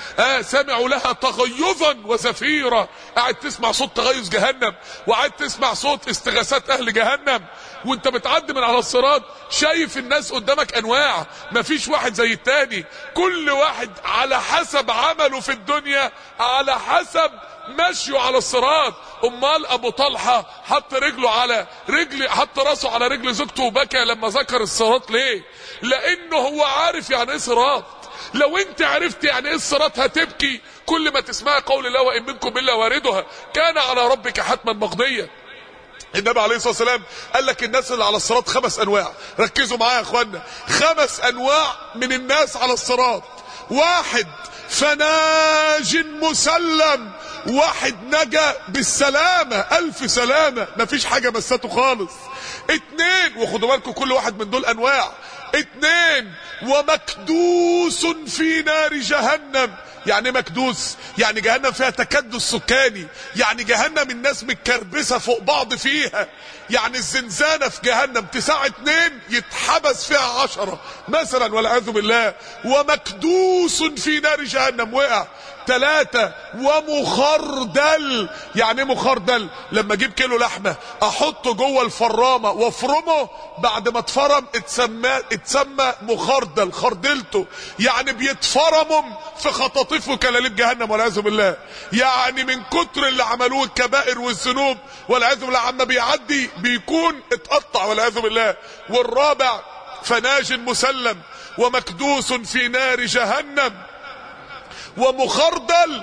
آه سمعوا لها تغيظا وزفيرا قاعد تسمع صوت تغيظ جهنم وقاعد تسمع صوت استغاثات اهل جهنم وانت بتعدي من على الصراط شايف الناس قدامك انواع مفيش واحد زي التاني كل واحد على حسب عمله في الدنيا على حسب مشيه على الصراط امال ابو طلحه حط رجله على رجل حط راسه على رجل زوجته وبكى لما ذكر الصراط ليه لانه هو عارف يعني ايه صراط لو انت عرفت يعني ايه الصراط هتبكي كل ما تسمع قول الله وان منكم الا واردها كان على ربك حتما مقضيا النبي عليه الصلاه والسلام قال لك الناس اللي على الصراط خمس انواع ركزوا معايا يا اخوانا خمس انواع من الناس على الصراط واحد فناج مسلم واحد نجا بالسلامة ألف سلامة مفيش حاجة مسته خالص اتنين وخدوا بالكم كل واحد من دول أنواع اتنين ومكدوس في نار جهنم يعني مكدوس يعني جهنم فيها تكدس سكاني يعني جهنم الناس متكربسه فوق بعض فيها يعني الزنزانه في جهنم تساع اتنين يتحبس فيها عشرة مثلا والعياذ بالله ومكدوس في نار جهنم وقع ثلاثة ومخردل يعني ايه مخردل لما اجيب كيلو لحمة احطه جوه الفرامة وافرمه بعد ما اتفرم اتسمى اتسمى مخردل خردلته يعني بيتفرمم في خطاطيف وكلاليب جهنم والعياذ بالله يعني من كتر اللي عملوه الكبائر والذنوب والعياذ بالله عما بيعدي بيكون اتقطع والعياذ بالله والرابع فناج مسلم ومكدوس في نار جهنم ومخردل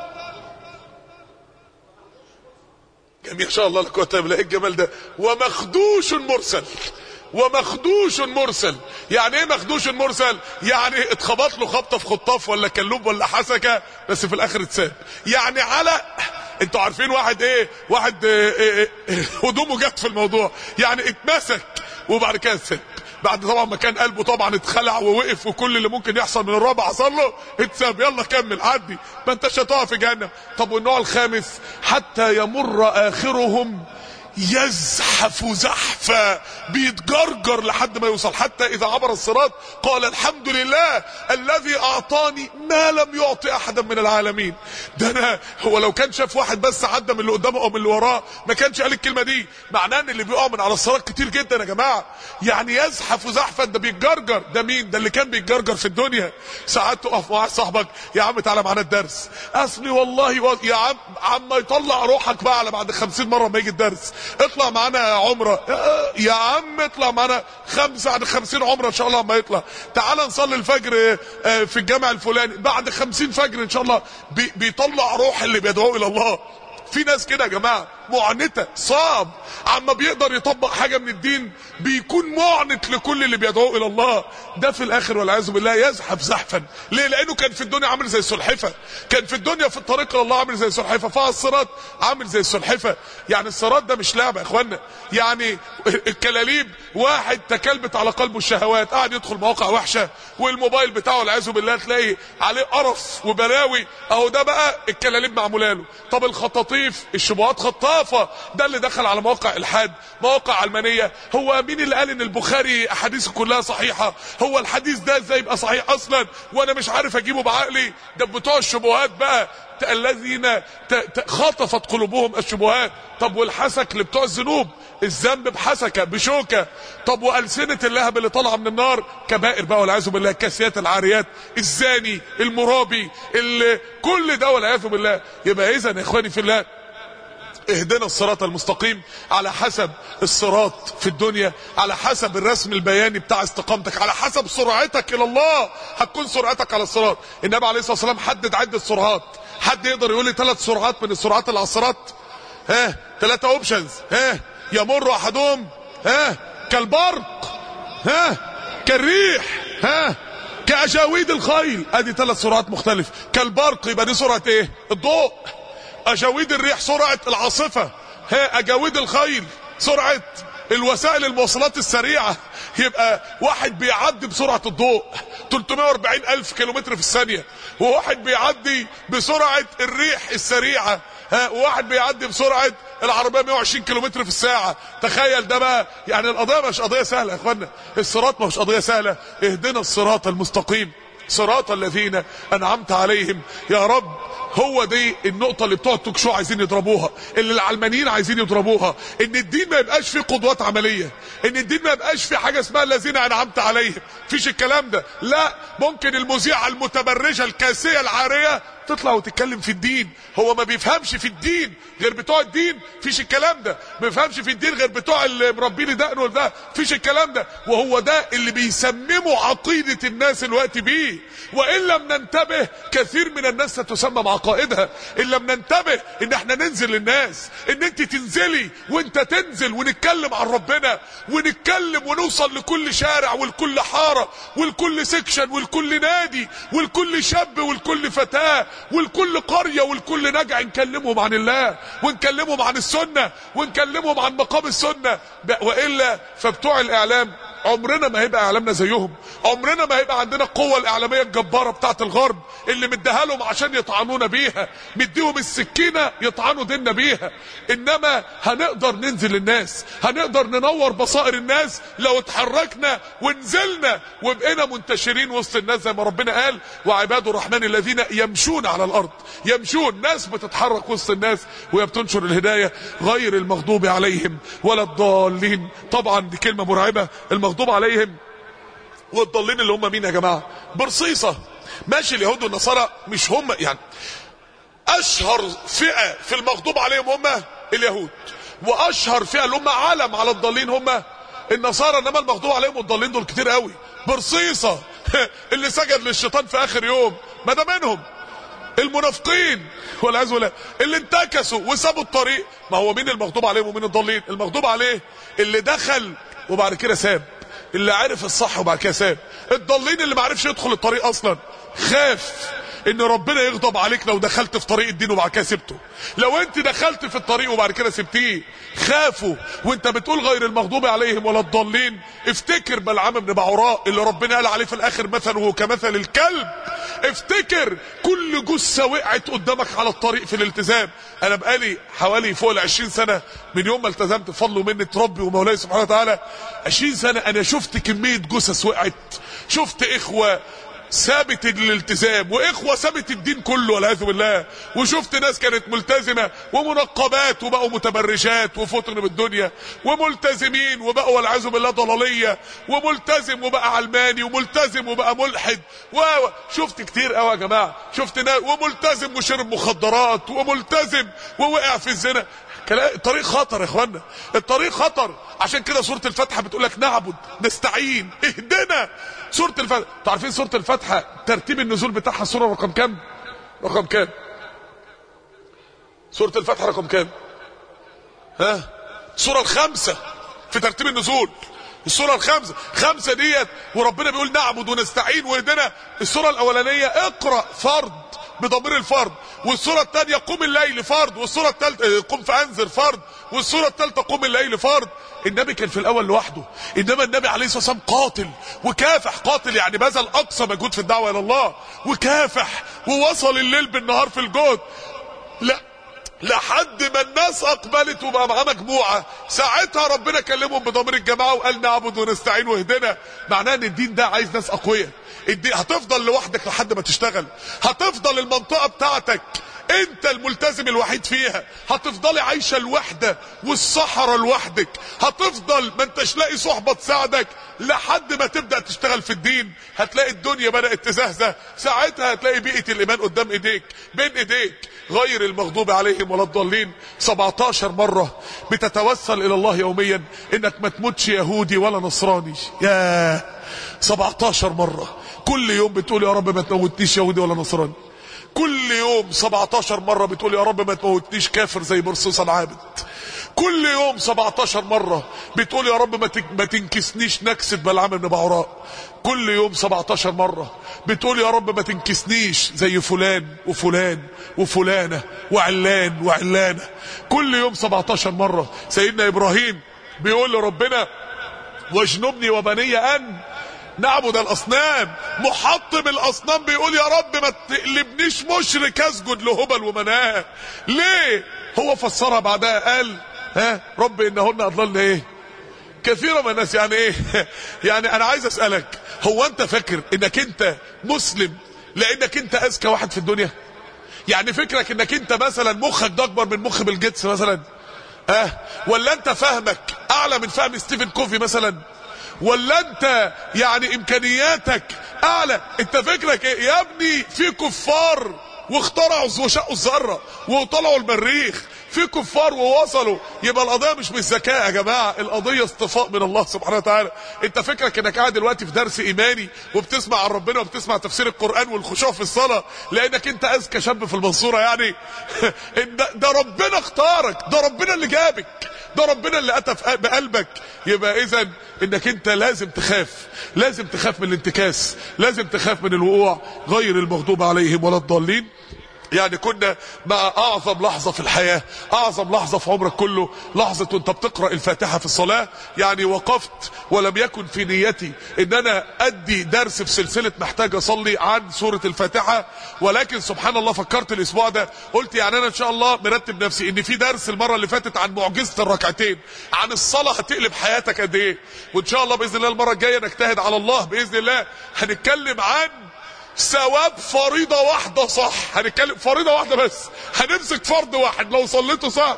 جميع شاء الله لك وتعالى ايه الجمال ده ومخدوش مرسل ومخدوش مرسل يعني ايه مخدوش مرسل يعني اتخبط له خبطه في خطاف ولا كلوب ولا حسكه بس في الاخر اتساب يعني علق انتوا عارفين واحد ايه واحد ايه ايه ايه هدومه جت في الموضوع يعني اتمسك وبعد كده اتساب بعد طبعا ما كان قلبه طبعا اتخلع ووقف وكل اللي ممكن يحصل من الرابع حصل له اتساب يلا كمل عدي ما انتش هتقع في جهنم طب والنوع الخامس حتى يمر اخرهم يزحف زحفا بيتجرجر لحد ما يوصل حتى اذا عبر الصراط قال الحمد لله الذي اعطاني ما لم يعطي احدا من العالمين ده انا هو لو كان شاف واحد بس عدى من اللي قدامه او من اللي وراه ما كانش قال الكلمه دي معناه ان اللي بيقع من على الصراط كتير جدا يا جماعه يعني يزحف زحفا ده بيتجرجر ده مين ده اللي كان بيتجرجر في الدنيا ساعات تقف مع صاحبك يا عم تعالى معانا الدرس اصلي والله و... يا عم عم يطلع روحك بقى على بعد خمسين مره ما يجي الدرس اطلع معانا عمره يا عم اطلع معانا خمسة عن خمسين عمره ان شاء الله ما يطلع تعال نصلي الفجر في الجامع الفلاني بعد خمسين فجر ان شاء الله بي... بيطلع روح اللي بيدعوه الى الله في ناس كده يا جماعه معنته صعب عما بيقدر يطبق حاجه من الدين بيكون معنت لكل اللي بيدعوه الى الله ده في الاخر والعياذ بالله يزحف زحفا ليه لانه كان في الدنيا عامل زي السلحفه كان في الدنيا في الطريق الى الله عامل زي السلحفه فعلى الصراط عامل زي السلحفه يعني الصراط ده مش لعبه يا اخوانا يعني الكلاليب واحد تكلبت على قلبه الشهوات قاعد يدخل مواقع وحشه والموبايل بتاعه والعياذ بالله تلاقي عليه قرف وبلاوي اهو ده بقى الكلاليب معموله له طب الخطاطيف الشبهات خطافه ده اللي دخل على مواقع الحاد مواقع علمانيه هو مين اللي قال ان البخاري احاديثه كلها صحيحه هو الحديث ده ازاي يبقى صحيح اصلا وانا مش عارف اجيبه بعقلي ده بتوع الشبهات بقى الذين خطفت قلوبهم الشبهات طب والحسك اللي بتوع الذنوب الذنب بحسكه بشوكه طب والسنه اللهب اللي طالعه من النار كبائر بقى والعياذ بالله الكاسيات العاريات الزاني المرابي اللي كل ده والعياذ بالله يبقى اذا يا اخواني في الله اهدنا الصراط المستقيم على حسب الصراط في الدنيا على حسب الرسم البياني بتاع استقامتك على حسب سرعتك الى الله هتكون سرعتك على الصراط النبي عليه الصلاه والسلام حدد عده سرعات حد يقدر يقول لي ثلاث سرعات من السرعات اللي على الصراط ها ثلاثه اوبشنز ها يمر احدهم ها كالبرق ها كالريح ها كاجاويد الخيل ادي ثلاث سرعات مختلفه كالبرق يبقى دي سرعه ايه الضوء اجاويد الريح سرعه العاصفه ها اجاويد الخيل سرعه الوسائل المواصلات السريعه يبقى واحد بيعدي بسرعه الضوء 340 الف كيلومتر في الثانيه وواحد بيعدي بسرعه الريح السريعه ها وواحد بيعدي بسرعه العربيه 120 كيلومتر في الساعه تخيل ده بقى يعني القضيه مش قضيه سهله يا اخوانا الصراط مش قضيه سهله اهدنا الصراط المستقيم صراط الذين انعمت عليهم يا رب هو دي النقطة اللي بتوع التوك شو عايزين يضربوها اللي العلمانيين عايزين يضربوها ان الدين ما يبقاش فيه قدوات عملية ان الدين ما يبقاش فيه حاجة اسمها الذين انعمت عليهم فيش الكلام ده لا ممكن المذيعة المتبرجة الكاسية العارية تطلع وتتكلم في الدين هو ما بيفهمش في الدين غير بتوع الدين فيش الكلام ده ما بيفهمش في الدين غير بتوع اللي مربين دقنه ده فيش الكلام ده وهو ده اللي بيسمموا عقيدة الناس الوقت بيه وان لم ننتبه كثير من الناس ستسمم عقائدها ان لم ننتبه ان احنا ننزل للناس ان انت تنزلي وانت تنزل ونتكلم عن ربنا ونتكلم ونوصل لكل شارع ولكل حارة ولكل سكشن ولكل نادي ولكل شاب ولكل فتاة ولكل قرية ولكل نجع نكلمهم عن الله ونكلمهم عن السنة ونكلمهم عن مقام السنة وإلا فبتوع الإعلام عمرنا ما هيبقى اعلامنا زيهم عمرنا ما هيبقى عندنا القوة الاعلامية الجبارة بتاعت الغرب اللي مديها لهم عشان يطعنونا بيها مديهم السكينة يطعنوا ديننا بيها انما هنقدر ننزل للناس هنقدر ننور بصائر الناس لو اتحركنا ونزلنا وبقينا منتشرين وسط الناس زي ما ربنا قال وعباد الرحمن الذين يمشون على الارض يمشون ناس بتتحرك وسط الناس وهي بتنشر الهداية غير المغضوب عليهم ولا الضالين طبعا دي كلمة مرعبة المغضوب عليهم والضالين اللي هم مين يا جماعة برصيصة ماشي اليهود والنصارى مش هم يعني اشهر فئة في المغضوب عليهم هم اليهود واشهر فئة اللي هم علم على الضالين هم النصارى انما المغضوب عليهم والضالين دول كتير قوي برصيصة اللي سجد للشيطان في اخر يوم ما ده منهم المنافقين والعياذ بالله اللي انتكسوا وسابوا الطريق ما هو مين المغضوب عليهم ومين الضالين المغضوب عليه اللي دخل وبعد كده ساب اللي عرف الصح وبعد كده ساب الضالين اللي ما عرفش يدخل الطريق اصلا خاف ان ربنا يغضب عليك لو دخلت في طريق الدين وبعد كده سبته لو انت دخلت في الطريق وبعد كده سبتيه خافوا وانت بتقول غير المغضوب عليهم ولا الضالين افتكر بلعام بن بعوراء اللي ربنا قال عليه في الاخر مثله كمثل الكلب افتكر كل جثة وقعت قدامك على الطريق في الالتزام انا بقالي حوالي فوق ال 20 سنة من يوم ما التزمت بفضل ومنة ربي ومولاي سبحانه وتعالى 20 سنة انا شفت كمية جثث وقعت شفت اخوة ثابت الالتزام واخوه ثابت الدين كله والعياذ بالله وشفت ناس كانت ملتزمه ومنقبات وبقوا متبرجات وفطنوا بالدنيا وملتزمين وبقوا والعياذ بالله ضلاليه وملتزم وبقى علماني وملتزم وبقى ملحد وشفت كتير قوي يا جماعه شفت ناس وملتزم وشرب مخدرات وملتزم ووقع في الزنا الطريق خطر يا اخوانا الطريق خطر عشان كده سوره الفاتحه بتقول لك نعبد نستعين اهدنا سوره الفاتحه انتوا عارفين سوره الفاتحه ترتيب النزول بتاعها السوره رقم كام رقم كام سوره الفاتحه رقم كام ها السوره الخامسه في ترتيب النزول السوره الخامسه خمسه ديت وربنا بيقول نعبد ونستعين واهدنا السوره الاولانيه اقرا فرض بضمير الفرد والسورة الثانية قم الليل فرد والسورة الثالثة قم فأنذر فرد والسورة الثالثة قم الليل فرد النبي كان في الأول لوحده إنما النبي عليه الصلاة والسلام قاتل وكافح قاتل يعني بذل أقصى مجهود في الدعوة إلى الله وكافح ووصل الليل بالنهار في الجهد لا لحد ما الناس اقبلت وبقى معاه مجموعه ساعتها ربنا كلمهم بضمير الجماعه وقال نعبد ونستعين واهدنا معناه ان الدين ده عايز ناس اقوياء الدين هتفضل لوحدك لحد ما تشتغل هتفضل المنطقه بتاعتك انت الملتزم الوحيد فيها هتفضلي عايشه الوحده والصحراء لوحدك هتفضل ما انتش لاقي صحبه تساعدك لحد ما تبدا تشتغل في الدين هتلاقي الدنيا بدات تزهزه ساعتها هتلاقي بيئه الايمان قدام ايديك بين ايديك غير المغضوب عليهم ولا الضالين 17 مره بتتوسل الى الله يوميا انك ما تموتش يهودي ولا نصراني يا 17 مره كل يوم بتقول يا رب ما تموتنيش يهودي ولا نصراني كل يوم 17 مرة بتقول يا رب ما تموتنيش كافر زي برصوص العابد كل يوم 17 مرة بتقول يا رب ما ما تنكسنيش نكسة بلعام بن بعوراء كل يوم 17 مرة بتقول يا رب ما تنكسنيش زي فلان وفلان وفلانة وعلان وعلانة كل يوم 17 مرة سيدنا إبراهيم بيقول لربنا واجنبني وبني أن نعبد الاصنام محطم الاصنام بيقول يا رب ما تقلبنيش مشرك اسجد لهبل ومناه ليه هو فسرها بعدها قال ها رب انهن اضللن ايه كثيرا من الناس يعني ايه يعني انا عايز اسالك هو انت فاكر انك انت مسلم لانك انت اذكى واحد في الدنيا يعني فكرك انك انت مثلا مخك ده اكبر من مخ بيل جيتس مثلا اه ولا انت فهمك اعلى من فهم ستيفن كوفي مثلا ولا انت يعني امكانياتك اعلى انت فكرك ايه يا ابني في كفار واخترعوا وشقوا الذره وطلعوا المريخ في كفار ووصلوا يبقى القضيه مش بالذكاء يا جماعه القضيه اصطفاء من الله سبحانه وتعالى انت فكرك انك قاعد دلوقتي في درس ايماني وبتسمع عن ربنا وبتسمع تفسير القران والخشوع في الصلاه لانك انت اذكى شاب في المنصوره يعني ده, ده ربنا اختارك ده ربنا اللي جابك ده ربنا اللي اتى في بقلبك يبقى اذا انك انت لازم تخاف لازم تخاف من الانتكاس لازم تخاف من الوقوع غير المغضوب عليهم ولا الضالين يعني كنا مع اعظم لحظة في الحياة اعظم لحظة في عمرك كله لحظة وانت بتقرأ الفاتحة في الصلاة يعني وقفت ولم يكن في نيتي ان انا ادي درس في سلسلة محتاج اصلي عن سورة الفاتحة ولكن سبحان الله فكرت الاسبوع ده قلت يعني انا ان شاء الله مرتب نفسي ان في درس المرة اللي فاتت عن معجزة الركعتين عن الصلاة هتقلب حياتك قد ايه وان شاء الله باذن الله المرة الجاية نجتهد على الله باذن الله هنتكلم عن ثواب فريضة واحدة صح هنتكلم فريضة واحدة بس هنمسك فرض واحد لو صليته صح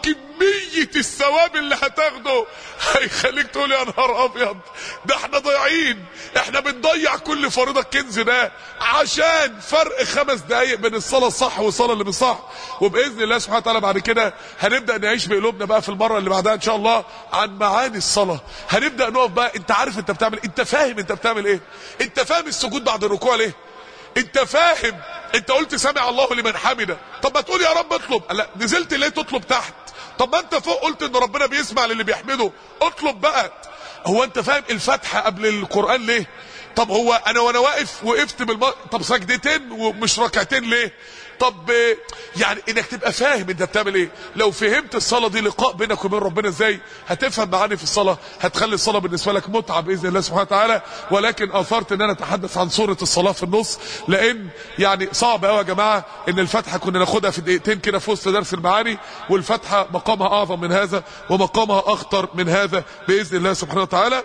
كمية الثواب اللي هتاخده هيخليك تقول يا نهار ابيض ده احنا ضايعين احنا بنضيع كل فريضة الكنز ده عشان فرق خمس دقايق بين الصلاة الصح والصلاة اللي مش صح وباذن الله سبحانه وتعالى بعد كده هنبدا نعيش بقلوبنا بقى في المرة اللي بعدها ان شاء الله عن معاني الصلاة هنبدا نقف بقى انت عارف انت بتعمل انت فاهم انت بتعمل ايه انت فاهم السجود بعد الركوع ليه انت فاهم انت قلت سمع الله لمن حمده طب ما تقول يا رب اطلب لا نزلت ليه تطلب تحت طب ما انت فوق قلت ان ربنا بيسمع للي بيحمده اطلب بقى هو انت فاهم الفاتحه قبل القران ليه طب هو انا وانا واقف وقفت بالم... طب سجدتين ومش ركعتين ليه طب يعني انك تبقى فاهم انت بتعمل ايه لو فهمت الصلاه دي لقاء بينك وبين ربنا ازاي هتفهم معاني في الصلاه هتخلي الصلاه بالنسبه لك متعه باذن الله سبحانه وتعالى ولكن اثرت ان انا اتحدث عن سوره الصلاه في النص لان يعني صعب قوي يا جماعه ان الفاتحه كنا ناخدها في دقيقتين كده في وسط درس المعاني والفاتحه مقامها اعظم من هذا ومقامها اخطر من هذا باذن الله سبحانه وتعالى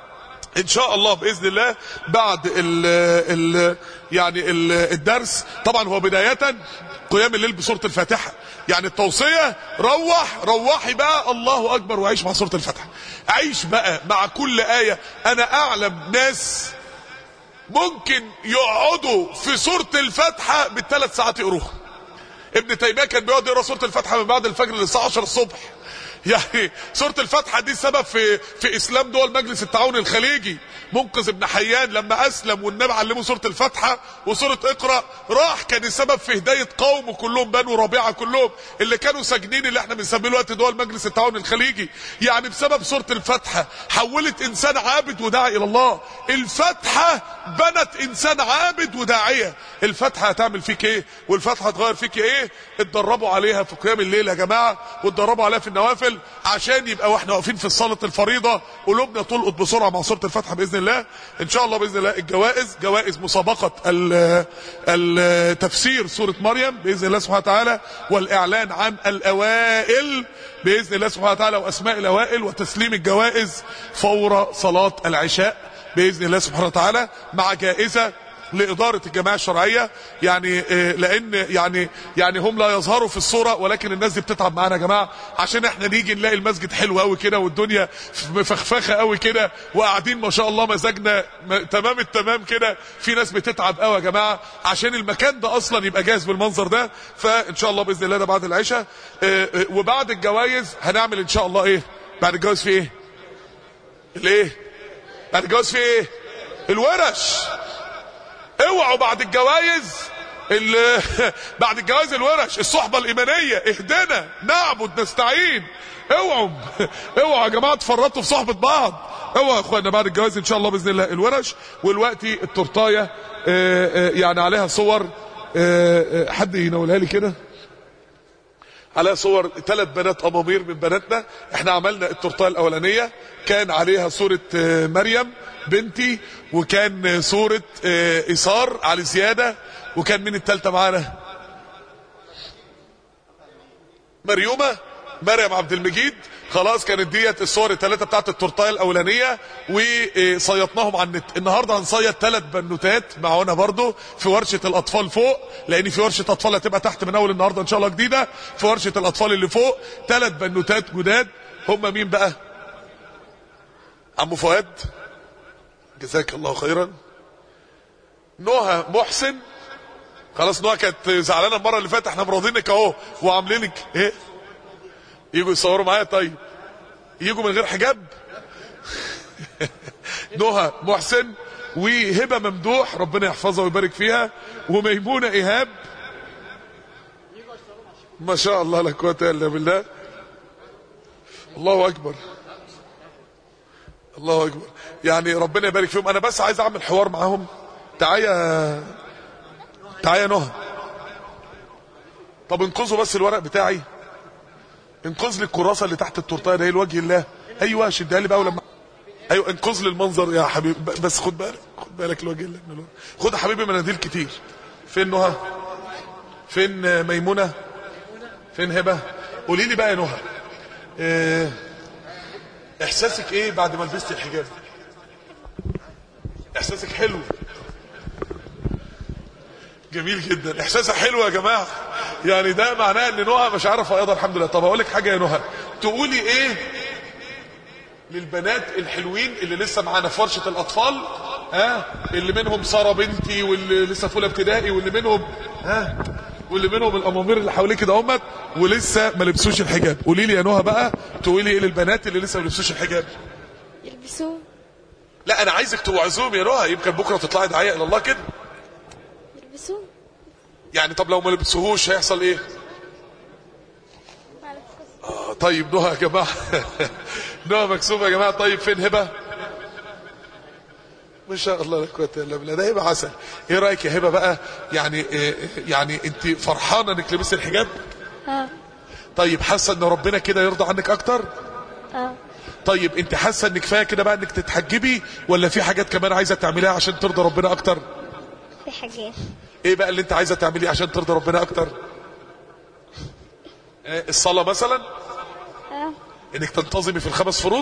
ان شاء الله باذن الله بعد ال ال يعني ال الدرس طبعا هو بدايه قيام الليل بسوره الفاتحه يعني التوصيه روح روحي بقى الله اكبر وعيش مع سوره الفاتحه عيش بقى مع كل ايه انا اعلم ناس ممكن يقعدوا في سوره الفاتحه بالثلاث ساعات يقروها ابن تيميه كان بيقعد يقرا سوره الفاتحه من بعد الفجر للساعه 10 الصبح يعني سورة الفاتحة دي سبب في في اسلام دول مجلس التعاون الخليجي منقذ ابن حيان لما اسلم والنبي علمه سورة الفاتحة وسورة اقرأ راح كان السبب في هداية قومه كلهم بنو ربيعة كلهم اللي كانوا ساجنين اللي احنا بنسميه الوقت دول مجلس التعاون الخليجي يعني بسبب سورة الفاتحة حولت انسان عابد وداعي الى الله الفاتحة بنت انسان عابد وداعية الفاتحة هتعمل فيك ايه والفاتحة هتغير فيك ايه اتدربوا عليها في قيام الليل يا جماعة واتدربوا عليها في النوافل عشان يبقى واحنا واقفين في صلاة الفريضة قلوبنا تلقط بسرعة مع سورة الفاتحة بإذن الله إن شاء الله بإذن الله الجوائز جوائز مسابقة التفسير سورة مريم بإذن الله سبحانه وتعالى والإعلان عن الأوائل بإذن الله سبحانه وتعالى وأسماء الأوائل وتسليم الجوائز فور صلاة العشاء بإذن الله سبحانه وتعالى مع جائزة لإدارة الجماعة الشرعية يعني لأن يعني يعني هم لا يظهروا في الصورة ولكن الناس دي بتتعب معانا يا جماعة عشان احنا نيجي نلاقي المسجد حلو قوي كده والدنيا مفخفخة قوي كده وقاعدين ما شاء الله مزاجنا تمام التمام كده في ناس بتتعب قوي يا جماعة عشان المكان ده أصلا يبقى جاهز بالمنظر ده فإن شاء الله بإذن الله ده بعد العشاء وبعد الجوائز هنعمل إن شاء الله إيه بعد الجواز في إيه الإيه بعد الجواز في إيه الورش اوعوا بعد الجوائز بعد الجواز الورش الصحبة الإيمانية اهدنا نعبد نستعين اوعوا اوعوا يا جماعة تفرطوا في صحبة بعض اوعوا يا اخوانا بعد الجواز ان شاء الله باذن الله الورش والوقتي التورتايه يعني عليها صور حد ينولها لي كده عليها صور ثلاث بنات امامير من بناتنا احنا عملنا التورتايه الاولانيه كان عليها صوره مريم بنتي وكان صوره ايثار علي زياده وكان من الثالثه معانا مريومه مريم عبد المجيد خلاص كانت ديت الصور الثلاثه بتاعت التورتايه الاولانيه وصيطناهم على النت النهارده هنصيط ثلاث بنوتات معانا برضو في ورشه الاطفال فوق لان في ورشه اطفال هتبقى تحت من اول النهارده ان شاء الله جديده في ورشه الاطفال اللي فوق ثلاث بنوتات جداد هم مين بقى عمو فؤاد جزاك الله خيرا نهى محسن خلاص نهى كانت زعلانه المره اللي فاتت احنا مراضينك اهو وعاملينك ايه يجوا يصوروا معايا طيب يجوا من غير حجاب نهى محسن وهبه ممدوح ربنا يحفظها ويبارك فيها وميمونه ايهاب ما شاء الله لا قوه الا بالله الله اكبر الله اكبر يعني ربنا يبارك فيهم انا بس عايز اعمل حوار معاهم تعالى تعالى نهى طب انقذوا بس الورق بتاعي انقذ لي الكراسه اللي تحت التورتايه ده لوجه الله ايوه شدها لي بقى ولما ايوه انقذ لي المنظر يا حبيبي ب- بس خد بالك خد بالك لوجه الله من الورق. خد يا حبيبي مناديل كتير فين نهى فين ميمونه فين هبه قولي لي بقى يا نهى اه احساسك ايه بعد ما لبست الحجاب احساسك حلو جميل جدا احساسها حلو يا جماعه يعني ده معناه ان نهى مش عارفه ايضا الحمد لله طب اقول لك حاجه يا نهى تقولي ايه للبنات الحلوين اللي لسه معانا في ورشه الاطفال ها اللي منهم ساره بنتي واللي لسه في اولى ابتدائي واللي منهم ها واللي منهم الامامير اللي حواليك كده همت ولسه ما لبسوش الحجاب قولي لي يا نهى بقى تقولي ايه للبنات اللي لسه ما لبسوش الحجاب يلبسوه لا انا عايزك توعظوهم يا نهى يمكن بكره تطلعي دعايه الى الله كده يلبسوه يعني طب لو ما لبسوهوش هيحصل ايه آه طيب نهى يا جماعه نهى مكسوفه يا جماعه طيب فين هبه ما شاء الله لا قوه الا بالله ده هبه عسل ايه رايك يا هبه بقى يعني إيه يعني انت فرحانه انك لبست الحجاب اه طيب حاسه ان ربنا كده يرضى عنك اكتر اه طيب انت حاسه ان كفايه كده بقى انك تتحجبي ولا في حاجات كمان عايزه تعمليها عشان ترضى ربنا اكتر في حاجات ايه بقى اللي انت عايزه تعمليه عشان ترضى ربنا اكتر آه، الصلاه مثلا اه انك تنتظمي في الخمس فروض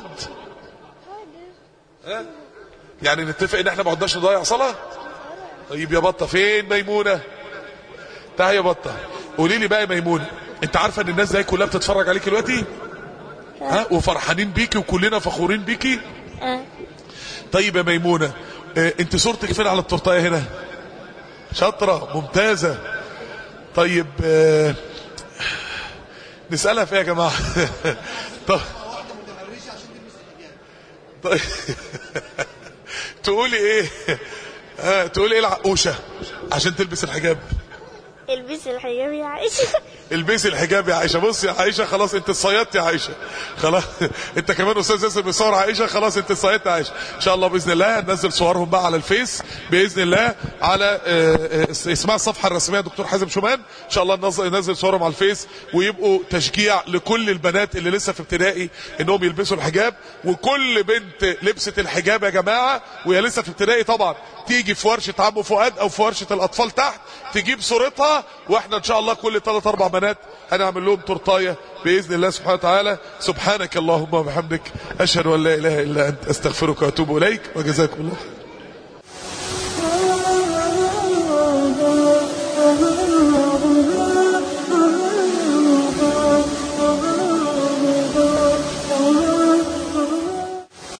ها؟ يعني نتفق ان احنا ما عدناش نضيع صلاه طيب يا بطه فين ميمونه تعالي يا بطه قولي لي بقى يا ميمونه انت عارفه ان الناس زي كلها بتتفرج عليكي دلوقتي ها وفرحانين بيكي وكلنا فخورين بيكي اه طيب يا ميمونه اه انت صورتك فين على التورتايه هنا شاطره ممتازه طيب اه نسالها في ايه يا جماعه طب طيب تقولي ايه ها تقولي ايه العقوشه عشان تلبس الحجاب البسي الحجاب يا عائشة البسي الحجاب يا عائشه بص يا عائشه خلاص انت اتصيدت يا عائشه خلاص انت كمان استاذ ياسر بيصور عائشه خلاص انت اتصيدت يا عائشه ان شاء الله باذن الله هننزل صورهم بقى على الفيس باذن الله على آه، آه، اسمها الصفحه الرسميه دكتور حازم شومان ان شاء الله ننزل ننزل صورهم على الفيس ويبقوا تشجيع لكل البنات اللي لسه في ابتدائي انهم يلبسوا الحجاب وكل بنت لبست الحجاب يا جماعه وهي لسه في ابتدائي طبعا تيجي في ورشه عمو فؤاد او في ورشه الاطفال تحت تجيب صورتها واحنا ان شاء الله كل ثلاث اربع بنات هنعمل لهم تورتايه باذن الله سبحانه وتعالى سبحانك اللهم وبحمدك اشهد ان لا اله الا انت استغفرك واتوب اليك وجزاكم الله خير